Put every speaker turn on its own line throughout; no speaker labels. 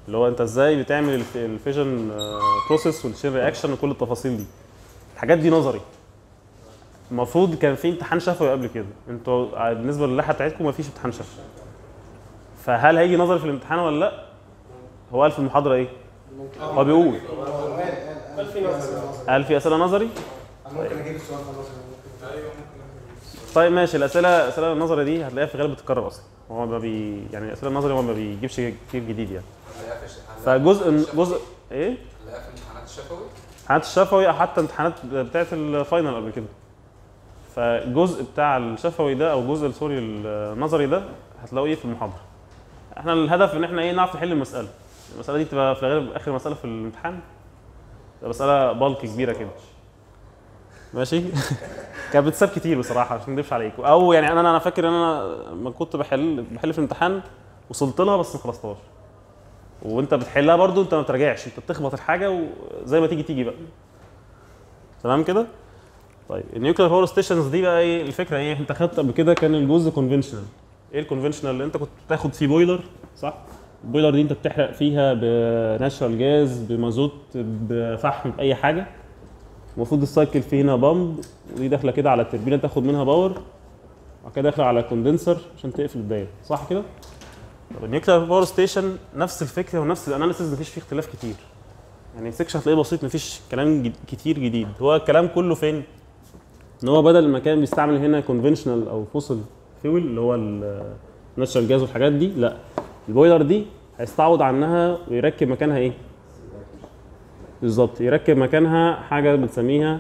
اللي هو انت ازاي بتعمل الف- الفيجن بروسيس والشين رياكشن وكل التفاصيل دي الحاجات دي نظري المفروض كان في امتحان شفوي قبل كده انتوا بالنسبه للائحه بتاعتكم مفيش امتحان شفوي فهل هيجي نظري في الامتحان ولا لا هو قال في المحاضره ايه هو بيقول
قال في نظري
قال في اسئله نظري
ممكن اجيب السؤال خلاص
طيب ماشي الاسئله الاسئله النظري دي هتلاقيها في الغالب بتتكرر اصلا هو ما بي يعني الاسئله النظري هو ما بيجيبش كتير جديد يعني
هنلاقيها في الش- هنلاقيها
فجزء
في
جزء ايه
هنلاقيها في امتحانات الشفوي
امتحانات الشفوي او حتى امتحانات بتاعه الفاينل قبل كده فالجزء بتاع الشفوي ده او الجزء سوري النظري ده هتلاقوه ايه في المحاضره احنا الهدف ان احنا ايه نعرف نحل المساله المساله دي تبقى في الغالب اخر مساله في الامتحان تبقى مساله بالك كبيره كده ماشي كانت بتساب كتير بصراحه عشان ما اكذبش عليكم او يعني انا انا فاكر ان انا لما كنت بحل بحل في الامتحان وصلت لها بس ما خلصتهاش وانت بتحلها برضو انت ما بتراجعش انت بتخبط الحاجه وزي ما تيجي تيجي بقى تمام كده طيب النيوكلير باور ستيشنز دي بقى ايه الفكره ايه انت خدت قبل كده كان الجزء كونفنشنال ايه الكونفنشنال اللي انت كنت بتاخد فيه بويلر صح البويلر دي انت بتحرق فيها بناتشرال جاز بمازوت بفحم باي حاجه المفروض السايكل فيه هنا بامب ودي داخله كده على التربينه تاخد منها باور وبعد كده داخله على الكوندنسر عشان تقفل الدايره صح كده طب النيوكلير باور ستيشن نفس الفكره ونفس الاناليسيز مفيش فيه اختلاف كتير يعني السكشن هتلاقيه بسيط مفيش كلام جد- كتير جديد هو الكلام كله فين ان هو بدل ما كان بيستعمل هنا كونفنشنال او فوسل فيول اللي هو الناتشرال جاز والحاجات دي لا البويلر دي هيستعوض عنها ويركب مكانها ايه بالظبط يركب مكانها حاجه بنسميها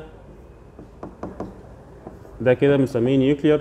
ده كده بنسميه نيوكلير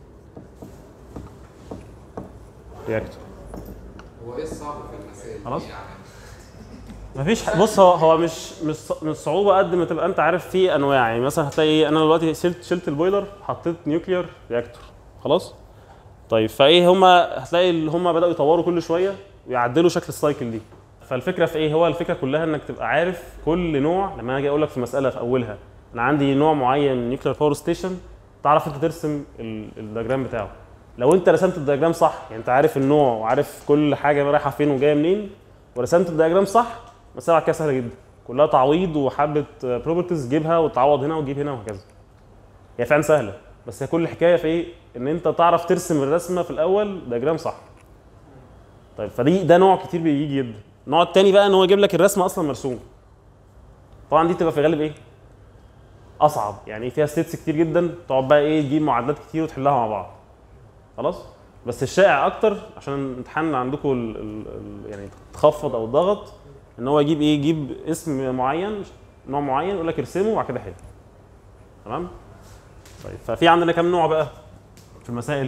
رياكتور
هو ايه الصعب في المسائل دي
خلاص.
يعني
مفيش ح- بص هو هو مش مش ص- مش صعوبه قد ما تبقى انت عارف في انواع يعني مثلا هتلاقي ايه انا دلوقتي شلت شلت البويلر حطيت نيوكلير رياكتور خلاص طيب فايه هما هتلاقي اللي هما بداوا يطوروا كل شويه ويعدلوا شكل السايكل دي فالفكره في ايه هو الفكره كلها انك تبقى عارف كل نوع لما انا اجي اقول لك في مساله في اولها انا عندي نوع معين من نيوكلير باور ستيشن تعرف انت ترسم ال- الدياجرام بتاعه لو انت رسمت الدياجرام صح يعني انت عارف النوع وعارف كل حاجه رايحه فين وجايه منين ورسمت الدياجرام صح مسألة كده سهلة جدا كلها تعويض وحبة بروبرتيز جيبها وتعوض هنا وتجيب هنا وهكذا هي فعلا سهلة بس هي كل الحكاية في ايه؟ ان انت تعرف ترسم الرسمة في الاول دياجرام صح طيب فدي ده نوع كتير بيجي جدا النوع التاني بقى ان هو يجيب لك الرسمة اصلا مرسومة طبعا دي تبقى في الغالب ايه؟ اصعب يعني فيها ستيتس كتير جدا تقعد بقى ايه تجيب معادلات كتير وتحلها مع بعض خلاص بس الشائع اكتر عشان الامتحان عندكم ال ال ال يعني تخفض او ضغط ان هو يجيب ايه يجيب اسم معين نوع معين يقول لك ارسمه وبعد كده حل تمام طيب ففي عندنا كام نوع بقى في المسائل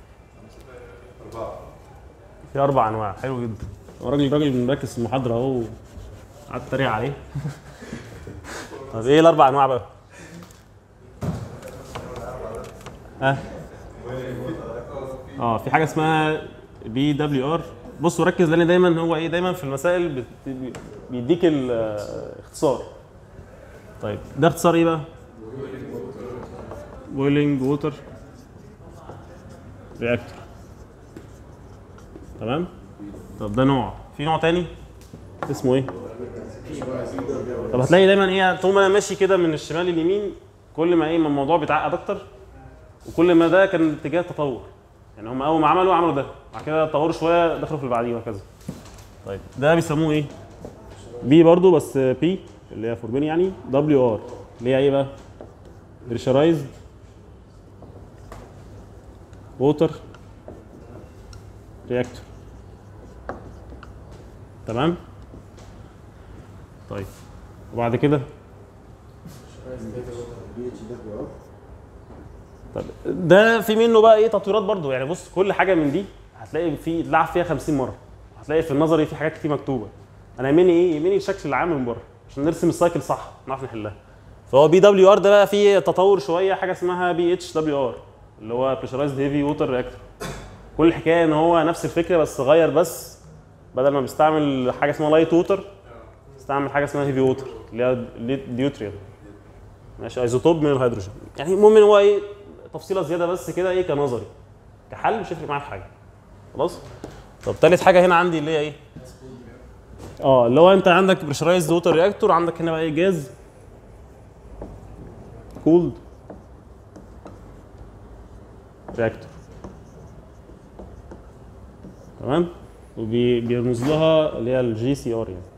في اربع انواع حلو جدا هو راجل راجل مركز في المحاضره اهو قعدت اتريق عليه طب ايه الاربع انواع بقى ها اه في حاجه اسمها بي دبليو ار بصوا ركز لان دايما هو ايه دايما في المسائل بت- بيديك الاختصار طيب ده اختصار ايه بقى بويلنج ووتر رياكتور تمام طب ده نوع في نوع تاني اسمه ايه طب هتلاقي دايما ايه طول ما انا ماشي كده من الشمال لليمين كل ما ايه ما الموضوع بيتعقد اكتر وكل ما ده كان اتجاه تطور يعني هم اول ما عملوا عملوا ده بعد كده طوروا شويه دخلوا في اللي بعديه وهكذا طيب ده بيسموه ايه بي برضو بس بي اللي هي فوربين يعني دبليو ار اللي هي ايه بقى بريشرايزد ووتر رياكتور تمام طيب وبعد كده طب ده في منه بقى ايه تطويرات برضو يعني بص كل حاجه من دي هتلاقي في اتلعب فيها 50 مره هتلاقي في النظري في حاجات كتير مكتوبه انا يهمني ايه يهمني الشكل العام من بره عشان نرسم السايكل صح نعرف نحلها فهو بي دبليو ار ده بقى فيه تطور شويه حاجه اسمها بي اتش دبليو ار اللي هو بريشرايزد هيفي ووتر رياكتور كل الحكايه ان هو نفس الفكره بس غير بس بدل ما بيستعمل حاجه اسمها لايت ووتر استعمل حاجه اسمها هيفي ووتر اللي هي ديوتريال ماشي ايزوتوب من الهيدروجين يعني المهم ان هو ايه تفصيله زياده بس كده ايه كنظري كحل مش هيفرق معايا في حاجه خلاص طب تالت حاجه هنا عندي اللي هي ايه اه اللي هو انت عندك بريشرايزد ووتر رياكتور عندك هنا بقى ايه جاز كولد رياكتور تمام وبيرمز لها اللي هي الجي سي ار يعني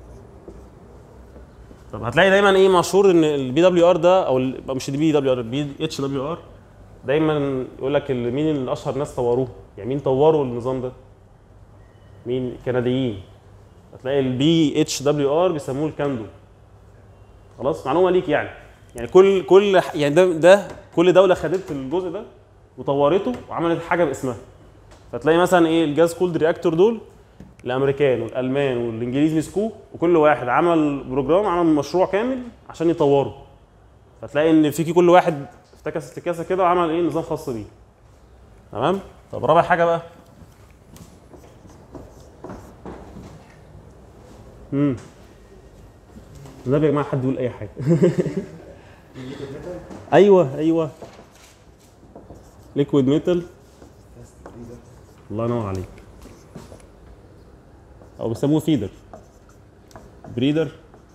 طب هتلاقي دايما ايه مشهور ان البي دبليو ار ده او ال- مش البي دبليو ار البي اتش دبليو ار دايما يقول لك ال- مين اللي اشهر ناس طوروه يعني مين طوروا النظام ده مين كنديين هتلاقي البي اتش دبليو ار بيسموه الكاندو خلاص معلومه ليك يعني يعني كل كل ح- يعني ده ده كل دوله خدت الجزء ده وطورته وعملت حاجه باسمها فتلاقي مثلا ايه الجاز كولد رياكتور دول الامريكان والالمان والانجليز مسكوه وكل واحد عمل بروجرام عمل مشروع كامل عشان يطوره فتلاقي ان في كل واحد افتكس افتكاسه كده وعمل ايه نظام خاص بيه تمام طب رابع حاجه بقى امم النبي يا جماعه حد يقول اي حاجه ايوه ايوه ليكويد ميتال الله ينور عليك او بيسموه فيدر بريدر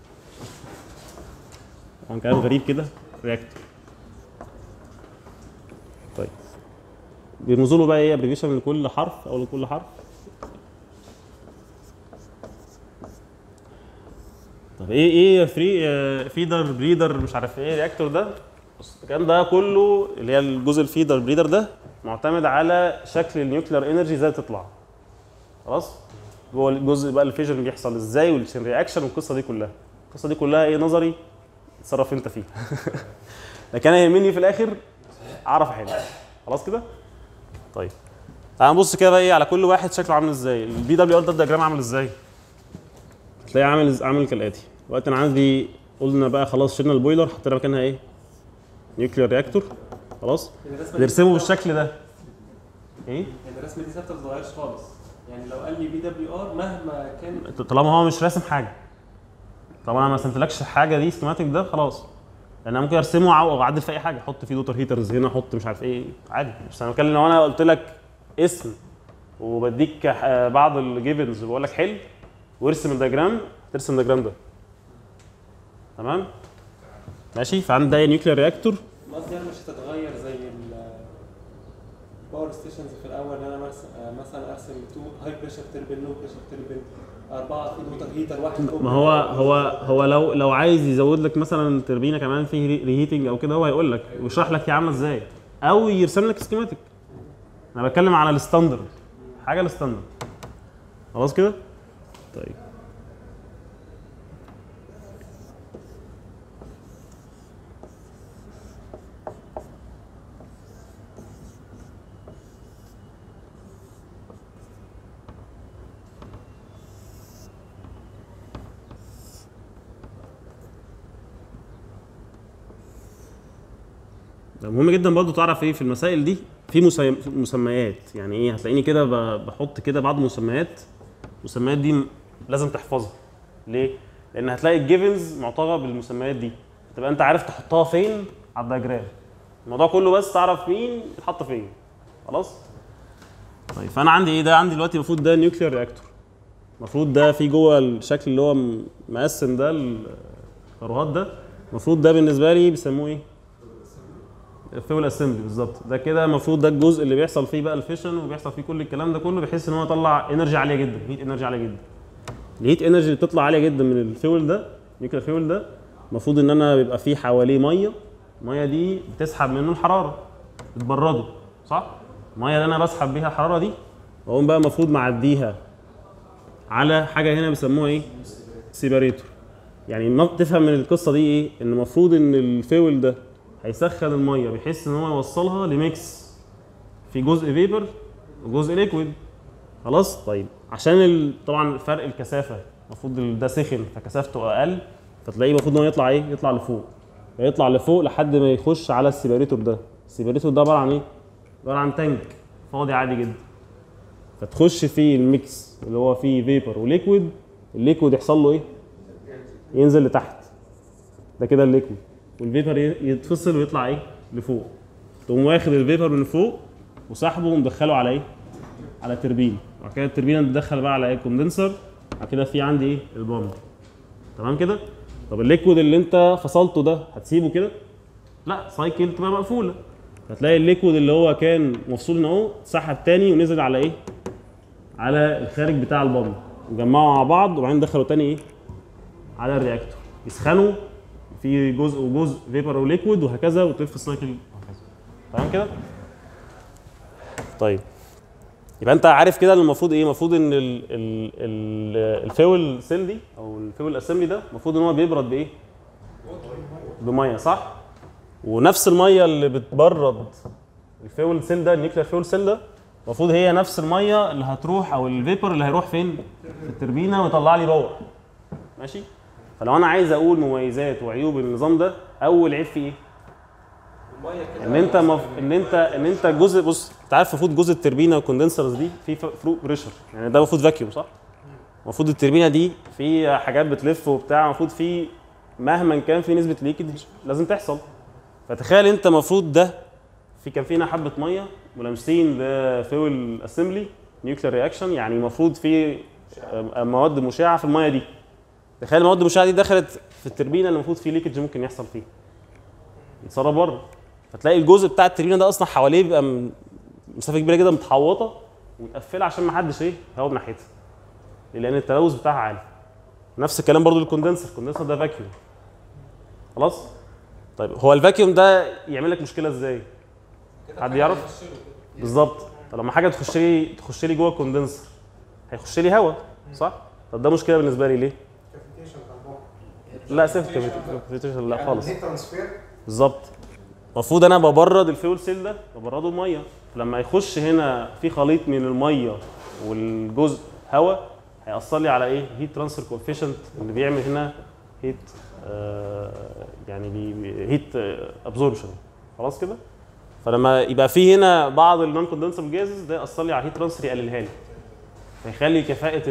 طبعا كلام غريب كده رياكتور طيب بيرمزوا له بقى ايه ابريفيشن لكل حرف او لكل حرف طب ايه ايه فري آه، فيدر بريدر مش عارف ايه رياكتور ده بص الكلام ده كله اللي هي الجزء الفيدر بريدر ده معتمد على شكل النيوكلير انرجي ازاي تطلع خلاص هو الجزء بقى الفيجن بيحصل ازاي والشين رياكشن والقصه دي كلها القصه دي كلها ايه نظري اتصرف انت فيها لكن انا يهمني في الاخر اعرف احل خلاص كده طيب تعال نبص كده بقى ايه على كل واحد شكله عامل ازاي البي دبليو ار ده الدياجرام عامل ازاي تلاقيه عامل عامل كالاتي وقت انا عندي قلنا بقى خلاص شلنا البويلر حطينا مكانها ايه نيوكلير رياكتور خلاص
الرسمه دي
نرسمه
ثابتة-
بالشكل ده ايه
يعني الرسمه دي ثابته ما بتتغيرش خالص يعني لو قال لي بي دبليو ار مهما كان
طالما هو مش راسم حاجه طالما انا ما رسمتلكش حاجه دي سكيماتيك ده خلاص لان انا ممكن ارسمه وأع- واعدل في اي حاجه احط فيه دوتر هيترز هنا احط مش عارف ايه عادي بس انا بتكلم لو انا قلت لك اسم وبديك آه، بعض الجيفنز وبقول لك حل وارسم الدياجرام ترسم الدياجرام ده تمام ماشي فعندي ده نيوكلير رياكتور
قصدي يعني مش هتتغير زي الباور ستيشنز في الاول ان انا مرس- آه، مثلا ارسم تو هاي بريشر تربين لو بريشر تربين اربعه في ووتر هيتر واحد
ما هو هو هو لو لو عايز يزود لك مثلا تربينه كمان فيه ريهيتنج او كده هو هيقول لك ويشرح لك هي عامله ازاي او يرسم لك سكيماتيك انا بتكلم على الستاندرد حاجه الستاندرد خلاص كده طيب ده مهم جدا برضو تعرف ايه في المسائل دي في مسي- مسميات يعني ايه هتلاقيني كده ب- بحط كده بعض المسميات المسميات دي م- لازم تحفظها ليه؟ لان هتلاقي الجيفنز معطاه بالمسميات دي تبقى انت عارف تحطها فين على الدياجرام الموضوع كله بس تعرف مين يتحط فين خلاص طيب فانا عندي ايه ده عندي دلوقتي المفروض ده نيوكلير رياكتور المفروض ده في جوه الشكل اللي هو م- مقسم ده الكاروهات ده المفروض ده بالنسبه لي بيسموه ايه الفيول اسمبلي بالظبط ده كده المفروض ده الجزء اللي بيحصل فيه بقى الفيشن وبيحصل فيه كل الكلام ده كله بحيث ان هو يطلع انرجي عاليه جدا هيت انرجي عاليه جدا الهيت انرجي اللي بتطلع عاليه جدا من الفيول ده نيوكلير فيول ده المفروض ان انا بيبقى فيه حواليه ميه الميه دي بتسحب منه الحراره بتبرده صح الميه اللي انا بسحب بيها الحراره دي واقوم بقى المفروض معديها على حاجه هنا بيسموها ايه سيباريتور يعني ما تفهم من القصه دي ايه ان المفروض ان الفيول ده هيسخن الميه بحيث ان هو يوصلها لميكس في جزء فيبر وجزء ليكويد خلاص طيب عشان ال... طبعا فرق الكثافه المفروض ال- ده سخن فكثافته اقل فتلاقيه المفروض ان هو يطلع ايه يطلع لفوق فيطلع لفوق لحد ما يخش على السيباريتور ده السيباريتور ده عباره عن ايه عباره عن تانك فاضي عادي جدا فتخش فيه الميكس اللي هو فيه فيبر وليكويد الليكويد يحصل له ايه ينزل لتحت ده كده الليكويد والفيبر ي- يتفصل ويطلع ايه لفوق تقوم واخد الفيبر من فوق وسحبه ومدخله على ايه على تربين وبعد كده التربينه تدخل بقى على ايه كوندنسر بعد كده في عندي ايه البامب تمام كده طب الليكويد اللي انت فصلته ده هتسيبه كده لا سايكل تبقى مقفوله هتلاقي الليكويد اللي هو كان مفصول هنا اهو اتسحب تاني ونزل على ايه على الخارج بتاع البامب وجمعوا مع بعض وبعدين دخلوا تاني ايه على الرياكتور يسخنوا في جزء وجزء فيبر وليكويد وهكذا وتلف السايكل وهكذا تمام كده طيب يبقى انت عارف كده المفروض ايه المفروض ان ال ال ال الفيول سيل دي او الفيول اسمبلي ده المفروض ان هو بيبرد بايه بميه صح ونفس الميه اللي بتبرد الفيول سيل ده النيوكلير فيول سيل ده المفروض هي نفس الميه اللي هتروح او الفيبر اللي هيروح فين في التربينه ويطلع لي باور ماشي فلو انا عايز اقول مميزات وعيوب النظام ده اول عيب فيه ايه
الميه كده
ان انت مف... ان انت ان انت جزء بص انت عارف المفروض جزء التربينه والكوندنسرز دي في فروق بريشر يعني ده المفروض فاكيوم صح؟ المفروض التربينه دي في حاجات بتلف وبتاع المفروض في مهما كان في نسبه ليكج لازم تحصل فتخيل انت المفروض ده في كان في هنا حبه ميه ملامسين لفيول اسمبلي نيوكلير رياكشن يعني المفروض في آه، مواد مشعه في الميه دي تخيل المواد المشعه دي دخلت في التربينه اللي المفروض في ليكج ممكن يحصل فيه يتسرب بره فتلاقي الجزء بتاع التربينه ده اصلا حواليه بيبقى م- مسافه كبيره جدا متحوطه ومتقفله عشان ما حدش ايه يهوى بناحيتها لان التلوث بتاعها عالي نفس الكلام برضو للكوندنسر الكوندنسر ده فاكيوم خلاص طيب هو الفاكيوم ده يعمل لك مشكله ازاي حد يعرف بالظبط طب لما حاجه تخش لي تخش لي جوه الكوندنسر هيخش لي هواء صح طب ده مشكله بالنسبه لي ليه
كافيتيشن بتاع البامب
لا سيف كافيتيشن لا خالص
الهيت ترانسفير
بالظبط المفروض انا ببرد الفيول سيل ده ببرده بميه لما يخش هنا في خليط من الميه والجزء هواء هيأثر لي على ايه؟ هيت ترانسفير كوفيشنت اللي بيعمل هنا هيت آه يعني بي بي- هيت ابزوربشن خلاص كده؟ فلما يبقى في هنا بعض النون كوندنسبل جازز ده يأثر لي على الهيت ترانسفير يقللها لي فيخلي كفاءة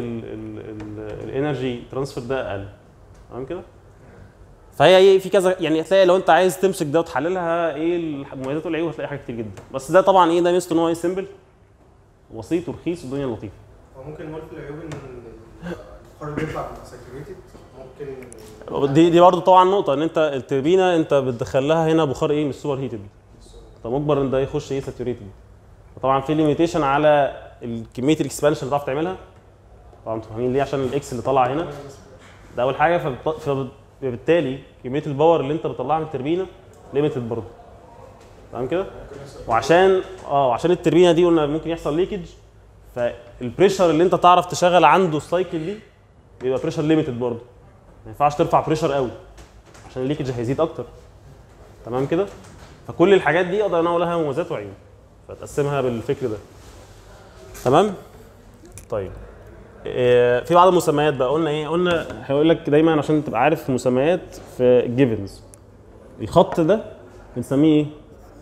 الانرجي ترانسفير ده اقل تمام كده؟ فهي ايه في كذا يعني هتلاقي لو انت عايز تمسك ده وتحللها ايه المميزات والعيوب هتلاقي حاجات كتير جدا بس ده طبعا ايه ده ميزته ان هو ايه سيمبل بسيط ورخيص والدنيا لطيفه
وممكن نقول في العيوب ان البخار اللي بيطلع بيبقى ساتوريتد ممكن
دي دي برضه طبعا نقطه ان انت التربينه انت بتدخل لها هنا بخار ايه مش سوبر هيتد انت مجبر ان ده يخش ايه ساتوريتد طبعا في ليميتيشن على ال- كميه الاكسبانشن اللي تعرف تعملها طبعا انتوا فاهمين ليه عشان الاكس اللي طالع هنا ده اول حاجه فبت- فبالتالي كميه الباور اللي انت بتطلعها من التربينه ليميتد برضه تمام كده وعشان اه وعشان التربينه دي قلنا ممكن يحصل ليكج فالبريشر اللي انت تعرف تشغل عنده السايكل دي بيبقى بريشر ليميتد برضه ما ينفعش ترفع بريشر قوي عشان الليكج هيزيد اكتر تمام كده فكل الحاجات دي اقدر انا اقول لها مميزات وعيوب فتقسمها بالفكر ده تمام طيب إيه، في بعض المسميات بقى قلنا ايه قلنا هيقول لك دايما عشان تبقى عارف المسميات في الجيفنز الخط ده بنسميه ايه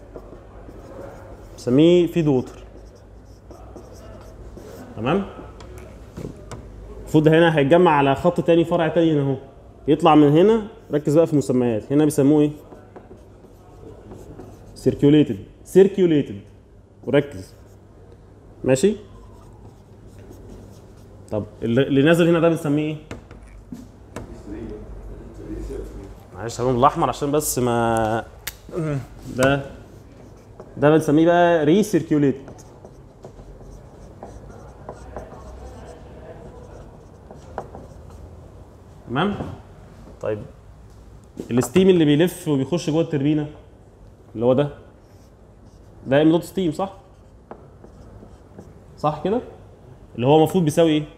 بنسميه فيد ووتر تمام المفروض هنا هيتجمع على خط تاني فرع تاني هنا اهو يطلع من هنا ركز بقى في المسميات هنا بيسموه ايه circulated circulated وركز ماشي طب اللي اللي نازل هنا ده بنسميه ايه معلش هلون الاحمر عشان بس ما ده ده بنسميه بقى ريسيركيوليت تمام طيب الستيم اللي بيلف وبيخش جوه التربينه اللي هو ده ده ام دوت ستيم صح صح كده اللي هو المفروض بيساوي ايه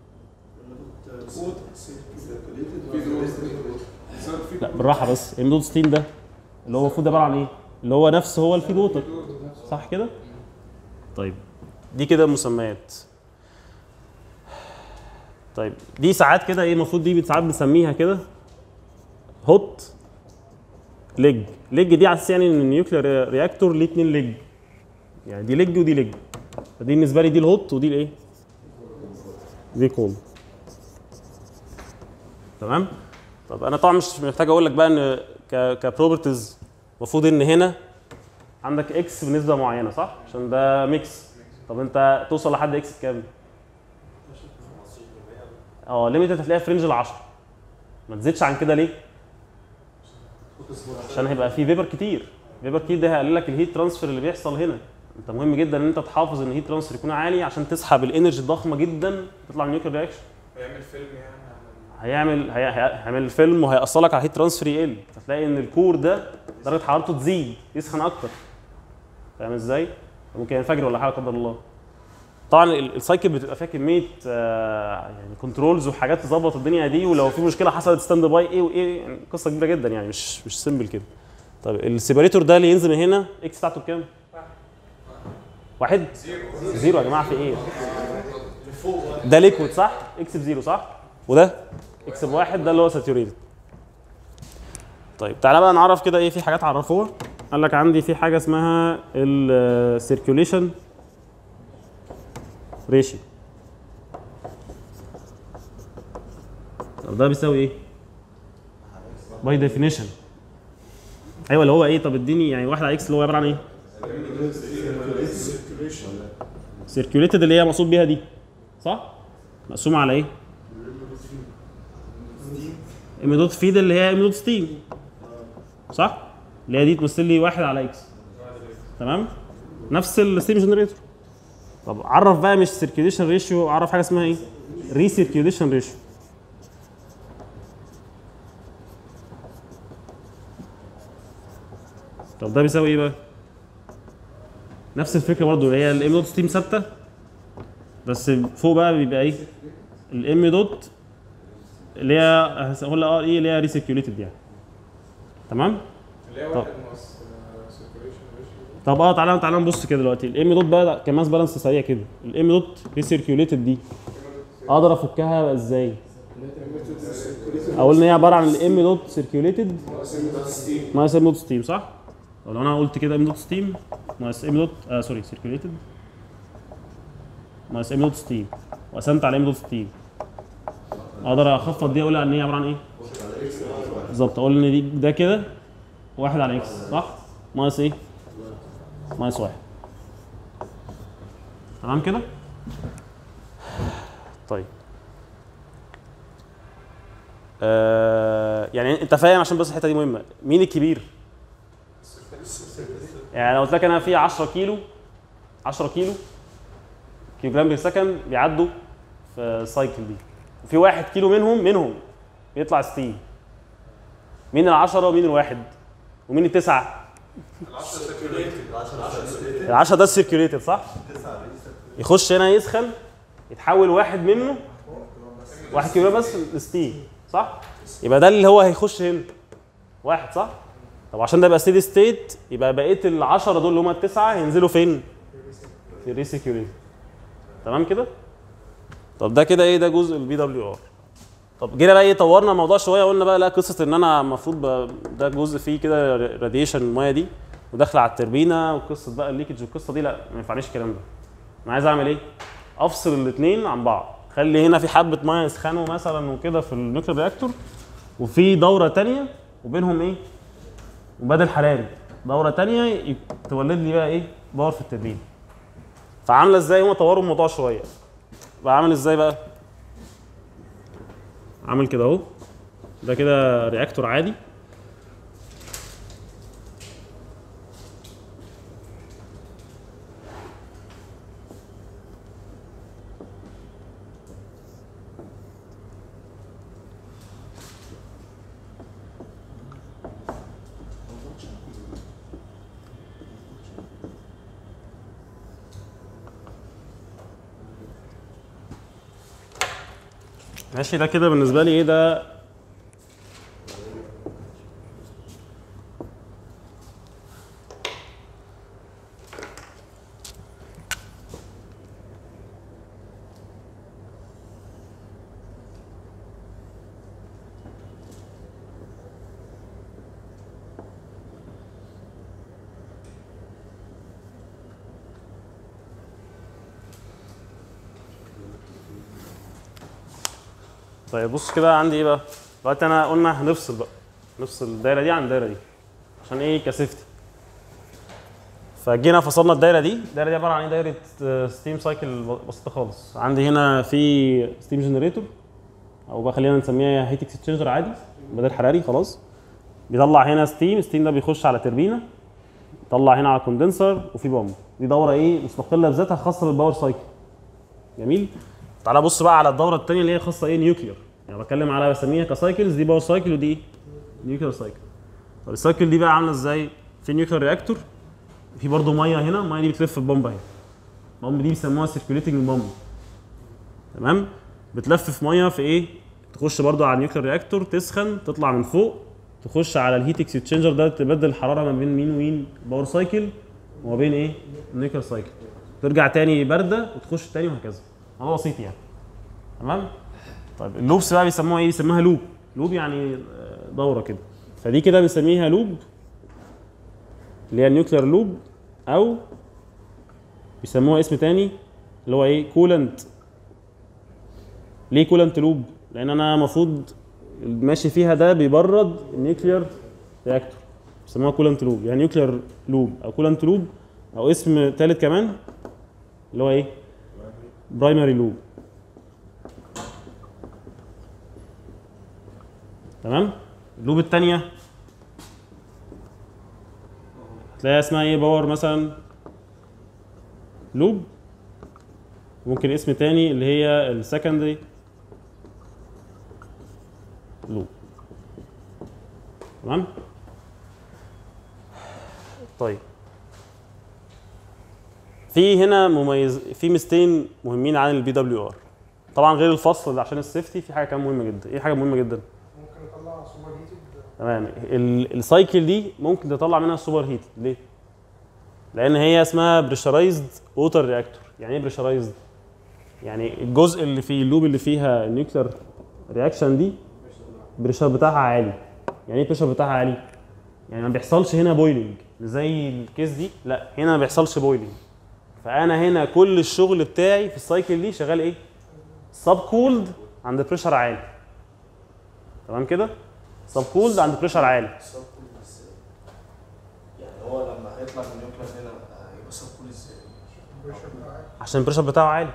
لا بالراحه بس ام دوت ستيم ده اللي هو المفروض عباره عن ايه اللي هو نفس هو الفيد ووتر صح كده طيب دي كده مسميات طيب دي ساعات كده ايه المفروض دي ساعات بنسميها كده هوت ليج ليج دي على اساس يعني ان النيوكلير رياكتور ليه اتنين ليج يعني دي ليج ودي ليج فدي بالنسبه لي دي الهوت ودي الايه دي كولد تمام طب انا طبعا مش محتاج اقول لك بقى ان ك كبروبرتيز المفروض ان هنا عندك اكس بنسبه معينه صح عشان ده ميكس طب انت توصل لحد اكس بكام اه ليميتد هتلاقيها في رينج ال 10 ما تزيدش عن كده ليه؟ عشان هيبقى في فيبر كتير فيبر كتير ده هيقلل لك الهيت ترانسفير اللي بيحصل هنا انت مهم جدا ان انت تحافظ ان الهيت ترانسفير يكون عالي عشان تسحب الانرجي الضخمه جدا تطلع من النيوكلير رياكشن
هيعمل فيلم يعني عن
هيعمل هي- هي- هيعمل فيلم وهيأثر لك على الهيت ترانسفير يقل فتلاقي ان الكور ده درجه حرارته تزيد يسخن اكتر فاهم ازاي؟ ممكن ينفجر ولا حاجه لا قدر الله طبعا ال- السايكل بتبقى فيها كميه آه، يعني كنترولز وحاجات تظبط الدنيا دي ولو في مشكله حصلت ستاند باي ايه وايه يعني قصه كبيره جدا يعني مش مش سيمبل كده طيب السيبريتور ده اللي ينزل من هنا اكس بتاعته بكام؟ واحد زيرو يا جماعه في ايه؟ ده ليكويد صح؟ اكس بزيرو صح؟ وده اكس بواحد ده اللي هو ساتوريتد طيب تعالى بقى نعرف كده ايه في حاجات عرفوها قال لك عندي في حاجه اسمها السيركيوليشن ريشيو طب ده بيساوي ايه؟ باي ديفينيشن ايوه اللي هو ايه طب اديني يعني واحد على اكس اللي هو عباره عن ايه؟ سيركيوليتد اللي هي مقصود بيها دي صح؟ مقسومه على ايه؟ ام دوت فيد اللي هي ام دوت ستيم صح؟ اللي هي دي تمثل لي واحد على اكس تمام؟ نفس الستيم جنريتور طب عرف بقى مش سيركيوليشن ريشيو عرف حاجه اسمها ايه؟ ريسيركيوليشن ريشيو طب ده بيساوي ايه بقى؟ نفس الفكره برضو اللي هي الام دوت ستيم ثابته بس فوق بقى بيبقى ايه؟ الام دوت اللي هي هقول اه ايه اللي هي ريسيركيوليتد يعني تمام؟
اللي هي
طب.
واحد ناقص سيركيوليشن ريشيو
طب اه تعالى تعالى نبص كده دلوقتي الام دوت بقى كماس بالانس سريع كده الام دوت ريسيركيوليتد دي اقدر افكها ازاي؟ اقول ان هي عباره عن الام دوت سيركيوليتد ناقص ام دوت ستيم صح؟ طب لو انا قلت كده ام دوت ستيم ناقص ام دوت آه سوري سيركيوليتد ناقص ام دوت ستيم وقسمت على ام دوت ستيم اقدر اخفض دي اقول ان هي عباره عن ايه؟ بالظبط اقول ان دي ده كده واحد على اكس صح؟ ناقص ايه؟ ناقص واحد تمام كده؟ طيب آه يعني انت فاهم عشان بس الحته دي مهمه مين الكبير؟ يعني لو قلت لك انا في 10 كيلو 10 كيلو كيلو جرام بير سكند بيعدوا في السايكل دي وفي واحد كيلو منهم منهم بيطلع ستيم مين العشرة ومين الواحد ومين التسعة؟ العشرة ده السيركيوليتد صح؟ يخش هنا يسخن يتحول واحد منه واحد كيلو بس لستيم صح؟ يبقى ده اللي هو هيخش هنا واحد صح؟ طب عشان ده يبقى ستيدي ستيت يبقى بقيه العشرة دول اللي هم التسعة هينزلوا فين؟ في الريسيكيوليتد تمام كده؟ طب ده كده ايه ده جزء البي دبليو ار طب جينا بقى ايه طورنا الموضوع شويه قلنا بقى لا قصه ان انا المفروض بقى ده جزء فيه كده راديشن الميه دي وداخله على التربينه وقصه بقى الليكج والقصه دي لا ما ينفعنيش الكلام ده انا عايز اعمل ايه؟ افصل الاثنين عن بعض خلي هنا في حبه ميه يسخنوا مثلا وكده في النيوكلير رياكتور وفي دوره تانية وبينهم ايه؟ وبدل حراري دوره تانية ي- تولد لي بقى ايه؟ باور في التربين فعامله ازاي هم طوروا الموضوع شويه بقى عامل ازاي بقى؟ عامل كده اهو ده كده رياكتور عادي ماشي ده كده بالنسبه لي ايه ده طيب بص كده عندي ايه بقى دلوقتي انا قلنا هنفصل بقى نفصل الدايره دي عن الدايره دي عشان ايه كسيفتي فجينا فصلنا الدايره دي الدايره دي عباره عن ايه دايره ستيم سايكل بسيطه خالص عندي هنا في ستيم جنريتور او بقى خلينا نسميها هيت اكسشينجر عادي بدل حراري خلاص بيطلع هنا ستيم ستيم ده بيخش على تربينه يطلع هنا على كوندنسر وفي بامب دي دوره ايه مستقله بذاتها خاصه بالباور سايكل جميل تعالى بص بقى على الدوره الثانيه اللي هي خاصه ايه نيوكلير يعني بتكلم على بسميها كسايكلز دي باور سايكل ودي ايه نيوكلير سايكل طب السايكل دي بقى عامله ازاي في نيوكلير رياكتور في برضه ميه هنا الميه دي بتلف في البomba اهي البomb دي بيسموها سيركيوليتنج بامب تمام بتلف في ميه في ايه تخش برضه على النيوكلير رياكتور تسخن تطلع من فوق تخش على الهيت اكسشينجر ده تبدل الحراره ما بين مين ومين باور سايكل وما بين ايه النيوكلير سايكل ترجع تاني بارده وتخش تاني وهكذا الموضوع بسيط يعني تمام طيب اللوبس بقى بيسموها ايه بيسموها لوب لوب يعني آه، دوره كده فدي كده بنسميها لوب اللي هي النيوكلير لوب او بيسموها اسم تاني اللي هو ايه كولنت ليه كولنت لوب لان انا المفروض ماشي فيها ده بيبرد النيوكلير رياكتور بيسموها كولنت لوب يعني نيوكلير لوب او كولنت لوب او اسم ثالث كمان اللي هو ايه برايمري لوب تمام اللوب الثانيه تلاقيها اسمها ايه باور مثلا لوب ممكن اسم تاني اللي هي السكندري لوب تمام طيب في هنا مميز في ميزتين مهمين عن البي دبليو ار طبعا غير الفصل ده عشان السيفتي في حاجه كمان مهمه جدا ايه حاجه مهمه جدا
ممكن اطلع سوبر هيتد
تمام ال- السايكل دي ممكن تطلع منها سوبر هيت ليه لان هي اسمها بريشرايزد ووتر رياكتور يعني ايه بريشرايزد يعني الجزء اللي فيه اللوب اللي فيها النيوكلير رياكشن دي البريشر بتاعها عالي يعني ايه البريشر بتاعها عالي يعني ما بيحصلش هنا بويلنج زي الكيس دي لا هنا ما بيحصلش بويلنج فانا هنا كل الشغل بتاعي في السايكل دي شغال ايه سب كولد عند بريشر عالي تمام كده سب كولد عند بريشر عالي
سب كول ازاي؟ يعني هو لما هيطلع من النيوكلير هنا هيبقى سب كول ازاي؟
البريشر بتاعي
عشان البريشر بتاعه عالي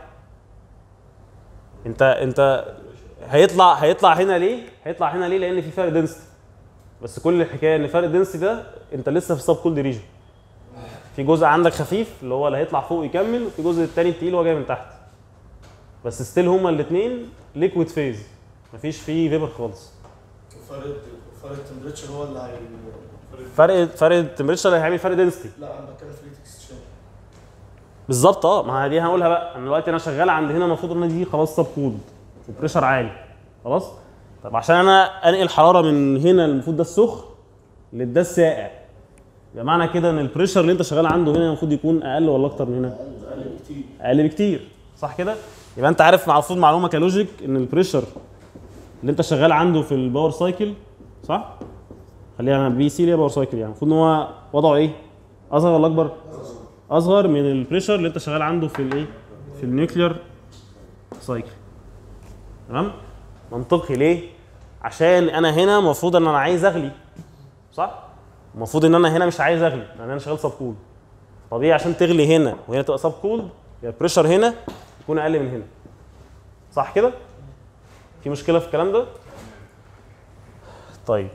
انت انت هيطلع هيطلع هنا ليه هيطلع هنا ليه لان في فرق دنسيتي بس كل الحكايه ان فرق دنسيتي ده انت لسه في السب كولد ريجن في جزء عندك خفيف اللي هو اللي هيطلع فوق يكمل وفي جزء التاني التقيل هو جاي من تحت بس ستيل هما الاثنين ليكويد فيز مفيش فيه فيبر خالص
فرق فرق التمبريتشر هو اللي هي
فرق فرق التمبريتشر اللي هيعمل فرق دنسيتي
لا انا بتكلم في الهيت اكسشينج
بالظبط اه ما هي دي هقولها بقى انا دلوقتي انا شغال عند هنا المفروض ان دي خلاص سب كود وبريشر عالي خلاص طب عشان انا انقل حراره من هنا المفروض ده السخن لده الساقع يبقى معنى كده ان البريشر اللي انت شغال عنده هنا المفروض يكون اقل ولا اكتر من هنا؟
اقل بكتير
اقل بكتير صح كده؟ يبقى انت عارف المفروض معلومه كلوجيك ان البريشر اللي انت شغال عنده في الباور سايكل صح؟ خليها بي سي اللي هي باور سايكل يعني المفروض ان هو وضعه ايه؟ اصغر ولا اكبر؟ اصغر من البريشر اللي انت شغال عنده في الايه؟ في النيوكلير سايكل تمام؟ منطقي ليه؟ عشان انا هنا المفروض ان انا عايز اغلي صح؟ المفروض ان انا هنا مش عايز اغلي لان انا شغال سب كول طبيعي عشان تغلي هنا وهنا تبقى سب كول يبقى البريشر هنا يكون اقل من هنا صح كده؟ في مشكله في الكلام ده؟ طيب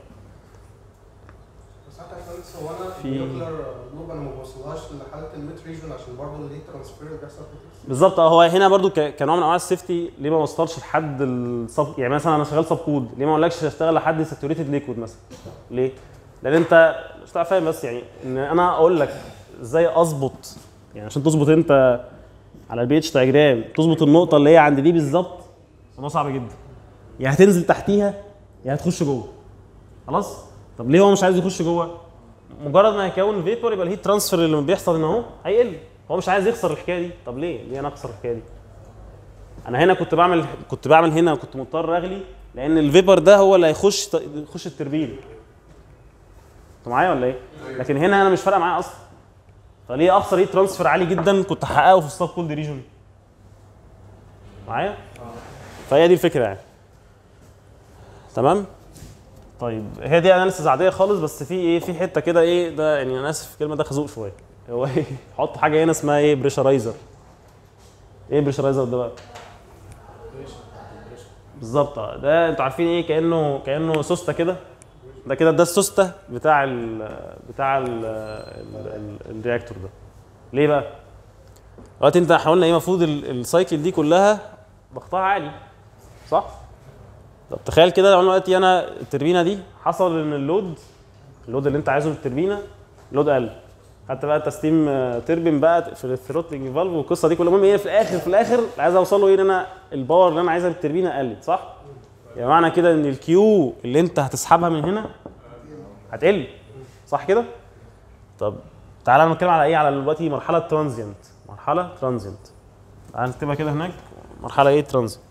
بس حتى يا باشمهندس هو انا
في-
النيوكلير لوب انا ما بوصلهاش لحاله الميد ريجن عشان برضه الليت ترانسفير اللي بيحصل في التكس.
بالظبط اه هو هنا برضو ك- كنوع من انواع السيفتي ليه ما وصلش لحد الصب يعني مثلا انا شغال سب كود ليه ما اقولكش اشتغل لحد ساتوريتد ليكويد مثلا ليه؟ لان انت مش هتبقى فاهم بس يعني ان انا اقول لك ازاي اظبط يعني عشان تظبط انت على البي اتش دايجرام تظبط النقطه اللي هي عند دي بالظبط الموضوع صعب جدا يا هتنزل تحتيها يا هتخش جوه خلاص طب ليه هو مش عايز يخش جوه مجرد ما يكون فيبر يبقى الهيت ترانسفير اللي بيحصل هنا اهو هيقل هو مش عايز يخسر الحكايه دي طب ليه ليه انا اخسر الحكايه دي انا هنا كنت بعمل كنت بعمل هنا كنت مضطر اغلي لان الفيبر ده هو اللي هيخش يخش التربين انتوا معايا ولا ايه لكن هنا انا مش فارقه معايا اصلا فليه اخسر هيت ترانسفير عالي جدا كنت احققه في السب كولد ريجون معايا فهي دي الفكره يعني تمام طيب هي دي اناليسيز عاديه خالص بس في ايه في حته كده ايه ده يعني انا اسف في الكلمه ده خازوق شويه هو ايه حط حاجه هنا اسمها ايه بريشرايزر ايه بريشرايزر ده بقى بالظبط اه ده انتوا عارفين ايه كانه كانه سوسته كده ده كده ده السوسته بتاع ال بتاع ال ال- ال- الرياكتور ده ليه بقى دلوقتي انت حاولنا ايه المفروض ال- السايكل دي كلها ضغطها عالي صح طب تخيل كده لو انا دلوقتي انا التربينه دي حصل ان اللود اللود اللي انت عايزه في التربينه لود قل حتى بقى تستيم تربين بقى في الثروتلينج فالف والقصه دي كلها المهم ايه في الاخر في الاخر اللي عايز اوصل له ايه ان انا الباور اللي انا عايزها في التربينه قلت صح؟ يعني معنى كده ان الكيو اللي انت هتسحبها من هنا هتقل صح كده؟ طب تعالى نتكلم على ايه؟ على دلوقتي مرحله ترانزيانت مرحله ترانزيانت تعالى نكتبها كده هناك مرحله ايه ترانزيانت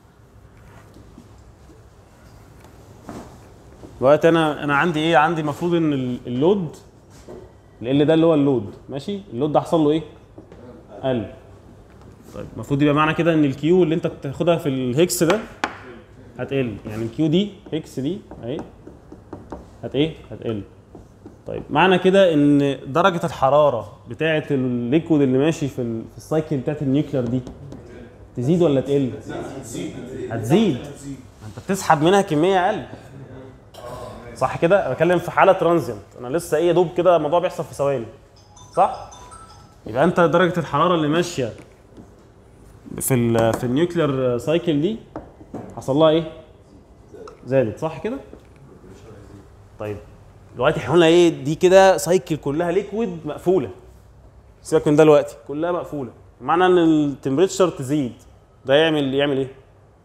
دلوقتي انا انا عندي ايه؟ عندي المفروض ان ال- اللود ال ده اللي هو اللود ماشي اللود ده حصل له ايه قل طيب المفروض يبقى معنى كده ان الكيو اللي انت بتاخدها في الهيكس ده هتقل يعني الكيو دي هيكس دي اهي هت ايه هتقل طيب معنى كده ان درجه الحراره بتاعه الليكويد اللي ماشي في ال- في السايكل بتاعه النيوكلير دي تزيد ولا تقل هتزيد انت بتسحب منها كميه اقل صح كده؟ انا بتكلم في حاله ترانزيانت انا لسه ايه يا دوب كده الموضوع بيحصل في ثواني صح؟ يبقى انت درجه الحراره اللي ماشيه في ال في النيوكلير سايكل دي حصل لها ايه؟ زادت صح كده؟ طيب دلوقتي احنا قلنا ايه دي كده سايكل كلها ليكويد مقفوله سيبك من ده دلوقتي كلها مقفوله معنى ان التمبريتشر تزيد ده يعمل يعمل ايه؟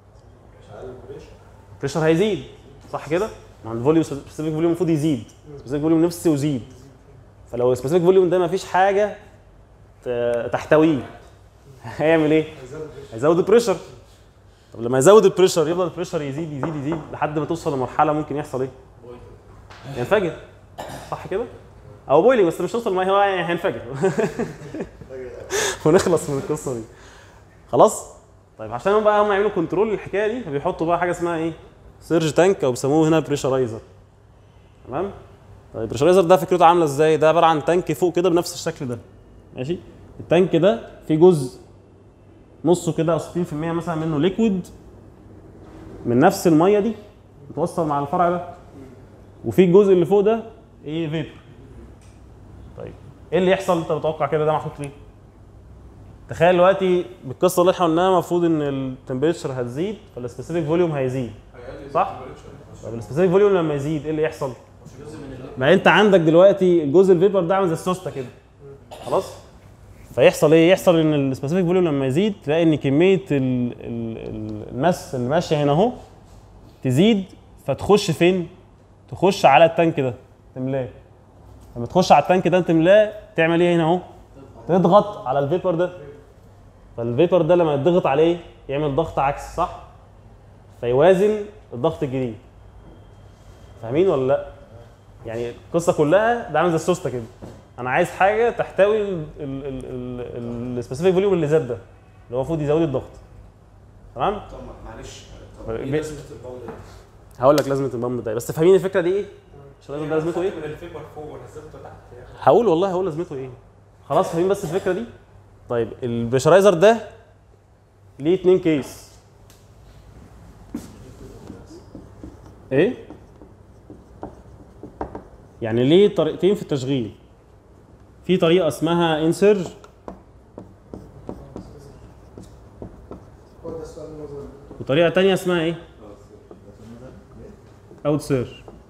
البريشر هيزيد صح كده؟ ما الفوليوم سبيسيفيك فوليوم المفروض يزيد سبيسيفيك فوليوم نفسه يزيد فلو السبيسيفيك فوليوم ده ما فيش حاجه ت- تحتويه هيعمل ايه؟ هيزود البريشر طب لما يزود البريشر يفضل البريشر يزيد يزيد يزيد لحد ما توصل لمرحله ممكن يحصل ايه؟ ينفجر صح كده؟ او بويلنج بس مش توصل ما هو يعني هينفجر ونخلص من القصه دي خلاص؟ طيب عشان هم بقى هم يعملوا كنترول للحكايه دي فبيحطوا بقى حاجه اسمها ايه؟ سيرج تانك او بيسموه هنا بريشرايزر تمام طيب البريشرايزر ده فكرته عامله ازاي ده عباره عن تانك فوق كده بنفس الشكل ده ماشي التانك ده فيه جزء نصه كده او 60% مثلا منه ليكويد من نفس الميه دي متوصل مع الفرع ده وفي الجزء اللي فوق ده ايه فيبر طيب ايه اللي يحصل انت متوقع كده ده محطوط ليه تخيل دلوقتي بالقصه اللي احنا قلناها المفروض ان التمبريتشر هتزيد فالسبيسيفيك فوليوم هيزيد صح؟ طب السبيسيفيك فوليوم لما يزيد ايه اللي يحصل؟ ما انت عندك دلوقتي الجزء الفيبر ده عامل زي السوسته كده خلاص؟ فيحصل ايه؟ يحصل ان السبيسيفيك فوليوم لما يزيد تلاقي ان كميه ال- ال- ال- الماس اللي ماشيه هنا اهو تزيد فتخش فين؟ تخش على التانك ده تملاه لما تخش على التانك ده تملاه تعمل ايه هنا اهو؟ تضغط على الفيبر ده فالفيبر ده لما يضغط عليه يعمل ضغط عكسي صح؟ فيوازن الضغط الجديد فاهمين ولا لا؟ يعني القصه كلها ده عامل زي السوسته كده انا عايز حاجه تحتوي السبيسيفيك فوليوم اللي زاد ده اللي هو المفروض يزود الضغط تمام؟
طب معلش طب
طب
ايه
بي-
لازمه البامب ده؟
هقول لك لازمه البامب ده بس فاهمين الفكره دي ايه؟ مش لازم ده لازمته ايه؟
من الفيبر فوق ونزلته تحت يعني
هقول والله هقول لازمته ايه خلاص فاهمين بس الفكره دي طيب البريشرايزر ده ليه اتنين كيس ايه يعني ليه طريقتين في التشغيل في طريقه اسمها انسرج
هو ده السؤال النظري
وطريقه تانية اسمها ايه اوت سيرج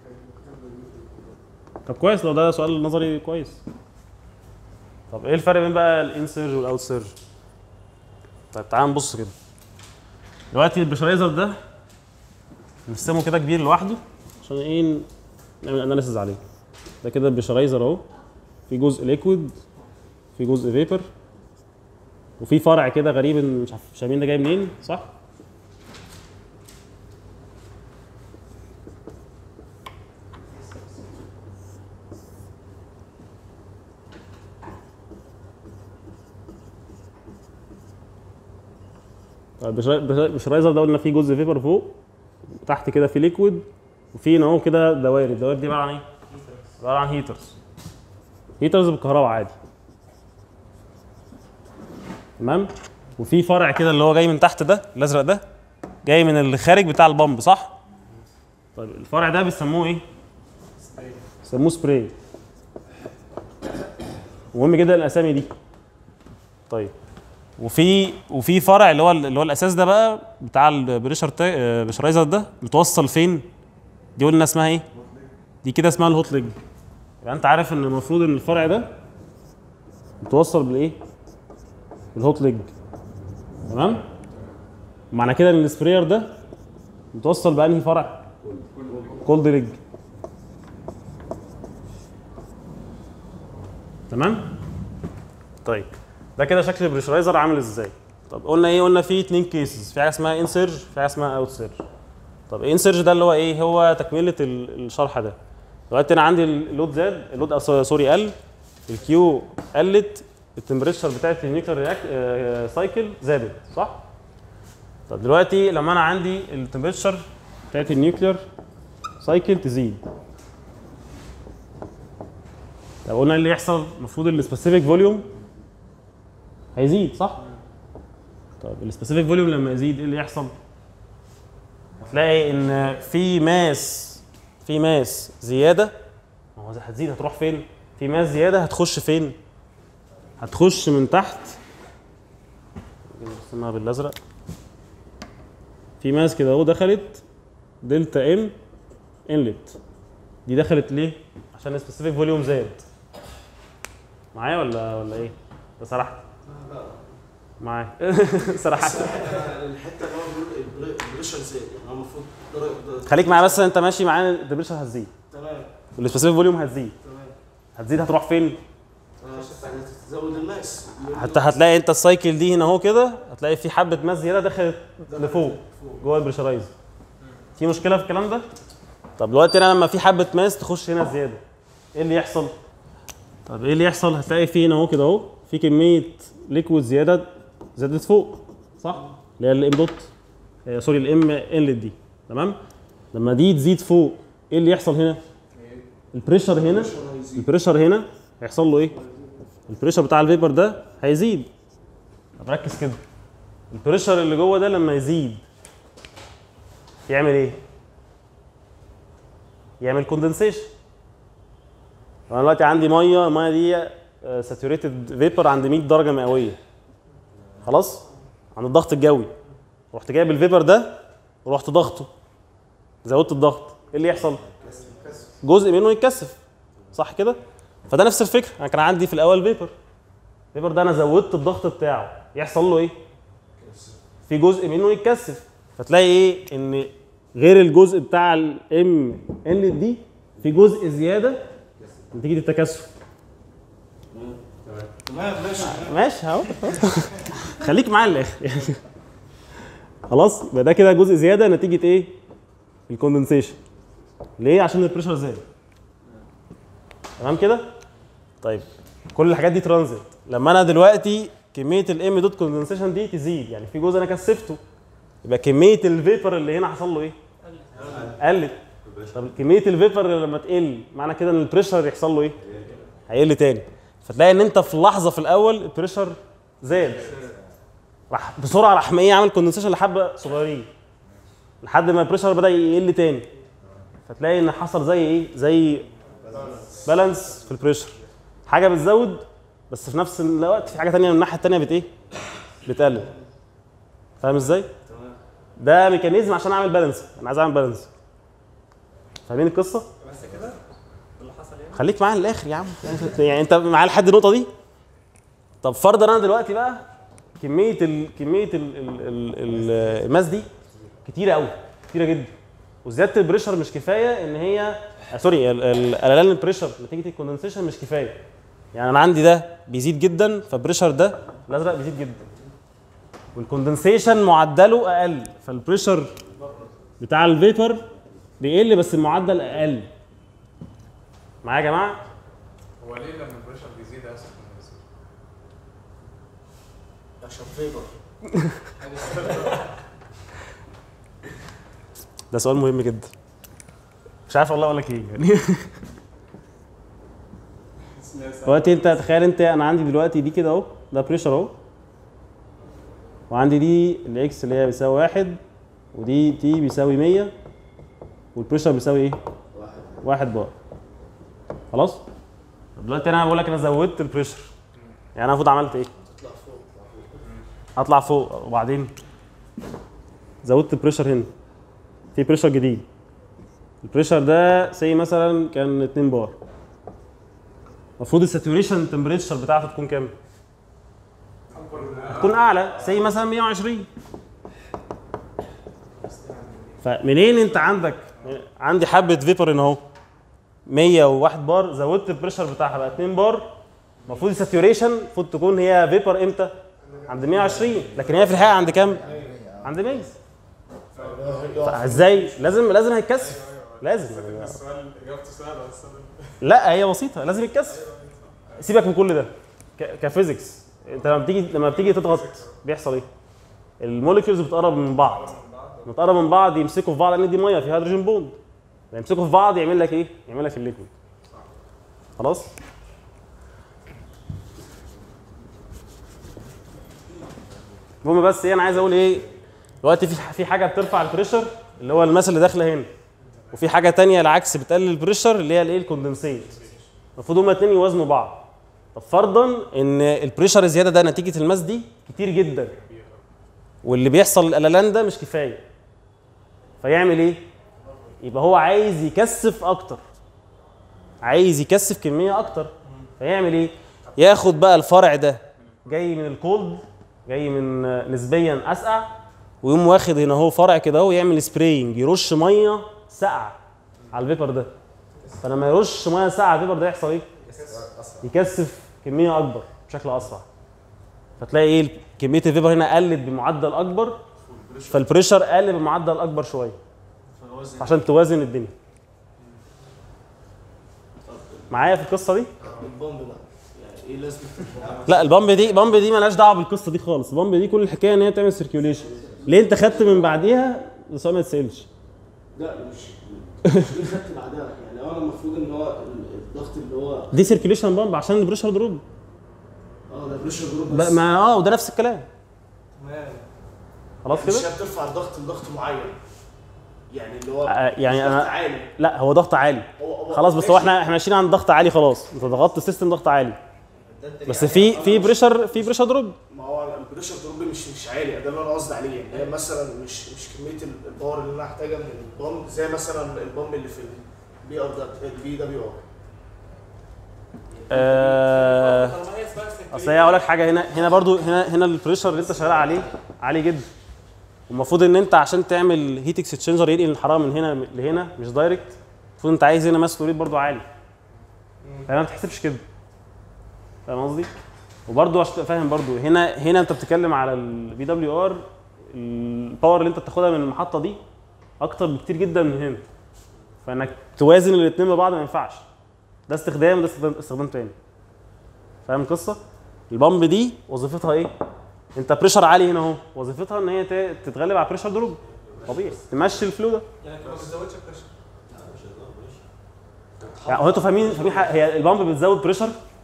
طب كويس لو ده سؤال نظري كويس طب ايه الفرق بين بقى الانسيرج والاوت سيرج طيب تعال نبص كده دلوقتي البريشرايزر ده نرسمه كده كبير لوحده عشان ايه نعمل اناليسيز عليه ده كده البريشرايزر اهو في جزء ليكويد في جزء فيبر وفي فرع كده غريب إن مش عارف مش فاهمين ده جاي منين صح طيب البريشرايزر ده قلنا فيه جزء فيبر فوق تحت كده في ليكويد وفي هنا اهو كده دوائر الدوائر دي عباره عن ايه؟ عباره عن هيترز هيترز بالكهرباء عادي تمام وفي فرع كده اللي هو جاي من تحت ده الازرق ده جاي من الخارج بتاع البامب صح طيب الفرع ده بيسموه ايه بيسموه سبراي مهم جدا الاسامي دي طيب وفي وفي فرع اللي هو اللي هو الاساس ده بقى بتاع البريشر بريشرايزر ده متوصل فين دي قلنا اسمها ايه دي كده اسمها الهوت ليج يبقى انت عارف ان المفروض ان الفرع ده متوصل بالايه بالهوت ليج تمام معنى كده ان السبراير ده متوصل بانهي فرع كولد ليج تمام طيب ده كده شكل البريشرايزر عامل ازاي طب قلنا ايه قلنا في اتنين كيسز في حاجه اسمها انسيرج في حاجه اسمها اوت سيرج طب انسيرج ده اللي هو ايه هو تكمله ال- الشرح ده دلوقتي انا عندي اللود زاد اللود أص- سوري قل الكيو قلت التمبريتشر بتاعت النيوكلير سايكل زادت صح طب دلوقتي لما انا عندي التمبريتشر بتاعت النيوكلير سايكل تزيد طب قلنا إيه اللي يحصل المفروض السبيسيفيك فوليوم هيزيد صح؟ طب السبيسيفيك فوليوم لما يزيد ايه اللي يحصل؟ هتلاقي ان في ماس في ماس زياده ما هو هتزيد هتروح فين؟ في ماس زياده هتخش فين؟ هتخش من تحت نرسمها بالازرق في ماس كده اهو دخلت دلتا ام انلت دي دخلت ليه؟ عشان السبيسيفيك فوليوم زاد معايا ولا ولا ايه؟ ده سرحت معايا سرحت
الحته اللي هو بيقول البري- البريشر زاد يعني هو المفروض درجه
خليك معايا بس انت ماشي معانا التمبريتشر هتزيد
تمام
والسبيسيفيك فوليوم هتزيد
تمام
هتزيد هتروح فين؟
آه، يعني تزود الماس
حتى هتلاقي انت السايكل دي هنا اهو كده هتلاقي في حبه ماس زياده دخلت لفوق جوه البريشرايزر في مشكله في الكلام ده؟ طب دلوقتي انا لما في حبه ماس تخش هنا زياده ايه اللي يحصل؟ طب ايه اللي يحصل؟ هتلاقي في هنا اهو كده اهو في كميه ليكويد زياده زادت فوق صح؟ اللي هي الام دوت آه، سوري الام انلت دي تمام؟ لما دي تزيد فوق ايه اللي يحصل هنا؟ البريشر هنا البريشر هنا هيحصل له ايه؟ البريشر بتاع الفيبر ده هيزيد طب ركز كده البريشر اللي جوه ده لما يزيد يعمل ايه؟ يعمل كوندنسيشن انا دلوقتي عندي ميه الميه دي ساتوريتد فيبر عند 100 درجه مئويه خلاص عند الضغط الجوي رحت جايب الفيبر ده ورحت ضغطه زودت الضغط ايه اللي يحصل؟ جزء منه يتكثف صح كده؟ فده نفس الفكره انا كان عندي في الاول فيبر الفيبر ده انا زودت الضغط بتاعه يحصل له ايه؟ في جزء منه يتكثف فتلاقي ايه ان غير الجزء بتاع الام ال دي في جزء زياده نتيجه التكثف
تمام ماشي
ماشي اهو خليك معايا للاخر يعني خلاص يبقى ده كده جزء زياده نتيجه ايه؟ الكوندنسيشن ليه؟ عشان البريشر زاد تمام كده؟ طيب كل الحاجات دي ترانزيت لما انا دلوقتي كميه الام دوت كوندنسيشن دي تزيد يعني في جزء انا كثفته يبقى كميه الفيبر اللي هنا حصل له ايه؟ قلت طب كميه الفيبر اللي لما تقل معنى كده ان البريشر يحصل له ايه؟ هيقل تاني فتلاقي ان انت في لحظه في الاول البريشر زاد راح بسرعه راح ايه عامل كوندنسيشن لحبه صغيرين لحد ما البريشر بدا يقل تاني فتلاقي ان حصل زي ايه زي بالانس في البريشر حاجه بتزود بس في نفس الوقت في حاجه تانية من الناحيه التانية بت ايه بتقلل فاهم ازاي ده ميكانيزم عشان اعمل بالانس انا عايز اعمل بالانس فاهمين القصه
بس كده ده اللي حصل يعني
خليك معايا للاخر يا عم يعني انت معايا لحد النقطه دي طب فرضا انا دلوقتي بقى كميه ال كميه ال ال ال ال الماس دي كتيره قوي كتيره جدا وزياده البريشر مش كفايه ان هي آه سوري ال- ال- قللان البريشر نتيجه الكوندنسيشن مش كفايه يعني انا عندي ده بيزيد جدا فالبريشر ده الازرق بيزيد جدا والكوندنسيشن معدله اقل فالبريشر بتاع الفيبر بيقل بس المعدل اقل معايا يا جماعه
هو ليه لما البريشر بيزيد يحصل كوندنسيشن؟
عشان فيبر
ده سؤال مهم جدا مش عارف والله اقول لك ايه يعني دلوقتي انت تخيل انت انا عندي دلوقتي دي كده اهو ده بريشر اهو وعندي دي الاكس اللي هي بيساوي واحد ودي تي بيساوي 100 والبريشر بيساوي ايه؟
واحد
واحد بار خلاص؟ طب دلوقتي انا بقول لك انا زودت البريشر يعني انا المفروض عملت ايه؟
تطلع فوق تطلع فوق
اطلع فوق وبعدين زودت البريشر هنا في بريشر جديد البريشر ده سي مثلا كان 2 بار المفروض الساتوريشن تمبريتشر بتاعته تكون كام؟ تكون اعلى سي مثلا 120 فمنين انت عندك عندي حبه فيبر هنا اهو 101 بار زودت البريشر بتاعها بقى 2 بار المفروض الساتوريشن المفروض تكون هي فيبر امتى؟ عند 120 لكن هي في الحقيقه عند كام؟ عند 100 فازاي؟ لازم لازم هيتكثف لازم
السؤال اجابته سهله بس أنا-
لا هي بسيطه لازم يتكثف سيبك من كل ده ك- كفيزيكس انت لما بتيجي لما بتيجي تضغط بيحصل ايه؟ الموليكيولز بتقرب من بعض لما تقرب من بعض يمسكوا في بعض لان دي ميه فيها هيدروجين بوند لما يمسكوا في بعض يعمل لك ايه؟ يعمل لك الليكويد خلاص؟ المهم بس ايه انا عايز اقول ايه دلوقتي في في حاجه بترفع البريشر اللي هو الماس اللي داخله هنا وفي حاجه تانية العكس بتقلل البريشر اللي هي الايه الكوندنسيت المفروض هما اتنين يوازنوا بعض طب فرضا ان البريشر الزياده ده نتيجه الماس دي كتير جدا واللي بيحصل القللان ده مش كفايه فيعمل ايه يبقى هو عايز يكثف اكتر عايز يكثف كميه اكتر فيعمل ايه ياخد بقى الفرع ده جاي من الكولد جاي من آه، نسبيا اسقع ويقوم واخد هنا اهو فرع كده اهو يعمل سبراينج يرش ميه ساقعه على الفيبر ده فلما يرش ميه ساقعه على الفيبر ده يحصل ايه؟ يكثف كميه اكبر بشكل اسرع فتلاقي ايه كميه الفيبر هنا قلت بمعدل اكبر فالبريشر قل بمعدل اكبر شويه
فوزن
عشان توازن الدنيا معايا في القصه دي؟
البومب بقى يعني ايه لازمه البومب؟
لا البامب دي البامب دي مالهاش دعوه بالقصه دي خالص البامب دي كل الحكايه ان هي بتعمل سيركيوليشن ليه انت خدت من بعديها السؤال ما يتسالش
لا مش مش دي خدت بعدها يعني هو المفروض ان هو ال- الضغط اللي هو
دي سيركيوليشن بامب عشان البريشر دروب
اه ده بريشر جروب
ب-
بس
ما اه وده نفس الكلام
تمام
خلاص
مش
كده
هي بترفع الضغط لضغط معين يعني اللي هو
آه، يعني
مش ضغط
أنا-
عالي
لا هو ضغط عالي
هو هو
خلاص بس هو
ماشي.
احنا احنا ماشيين عند ضغط عالي خلاص انت ضغطت السيستم ضغط عالي بس في في بريشر في بريشر دروب
ما هو البريشر دروب مش مش عالي ده اللي انا قصدي عليه يعني هي مثلا مش مش كميه ال- الباور اللي انا هحتاجها من البامب زي مثلا البامب اللي في البي ار ده البي دبليو ار
آه
طالما هي اسمها
اصل هي اقول لك حاجه هنا هنا برضو هنا هنا البريشر اللي انت شغال عليه عالي جدا والمفروض ان انت عشان تعمل هيت اكسشينجر ينقل الحراره من هنا لهنا مش دايركت المفروض انت عايز هنا ماس فلوريد برضو عالي فما بتحسبش كده فاهم قصدي؟ وبرضو عشان تبقى فاهم برضو هنا هنا انت بتتكلم على البي دبليو ار الباور اللي انت بتاخدها من المحطه دي اكتر بكتير جدا من هنا فانك توازن الاثنين ببعض ما ينفعش ده استخدام وده استخدام استخدام تاني فاهم القصه؟ البامب دي وظيفتها ايه؟ انت بريشر عالي هنا اهو وظيفتها ان هي ت- تتغلب على بريشر دروب طبيعي تمشي الفلو ده
يعني ما بتزودش بريشر
يعني هو انتوا فاهمين فاهمين حاجة؟ هي البامب بتزود بريشر؟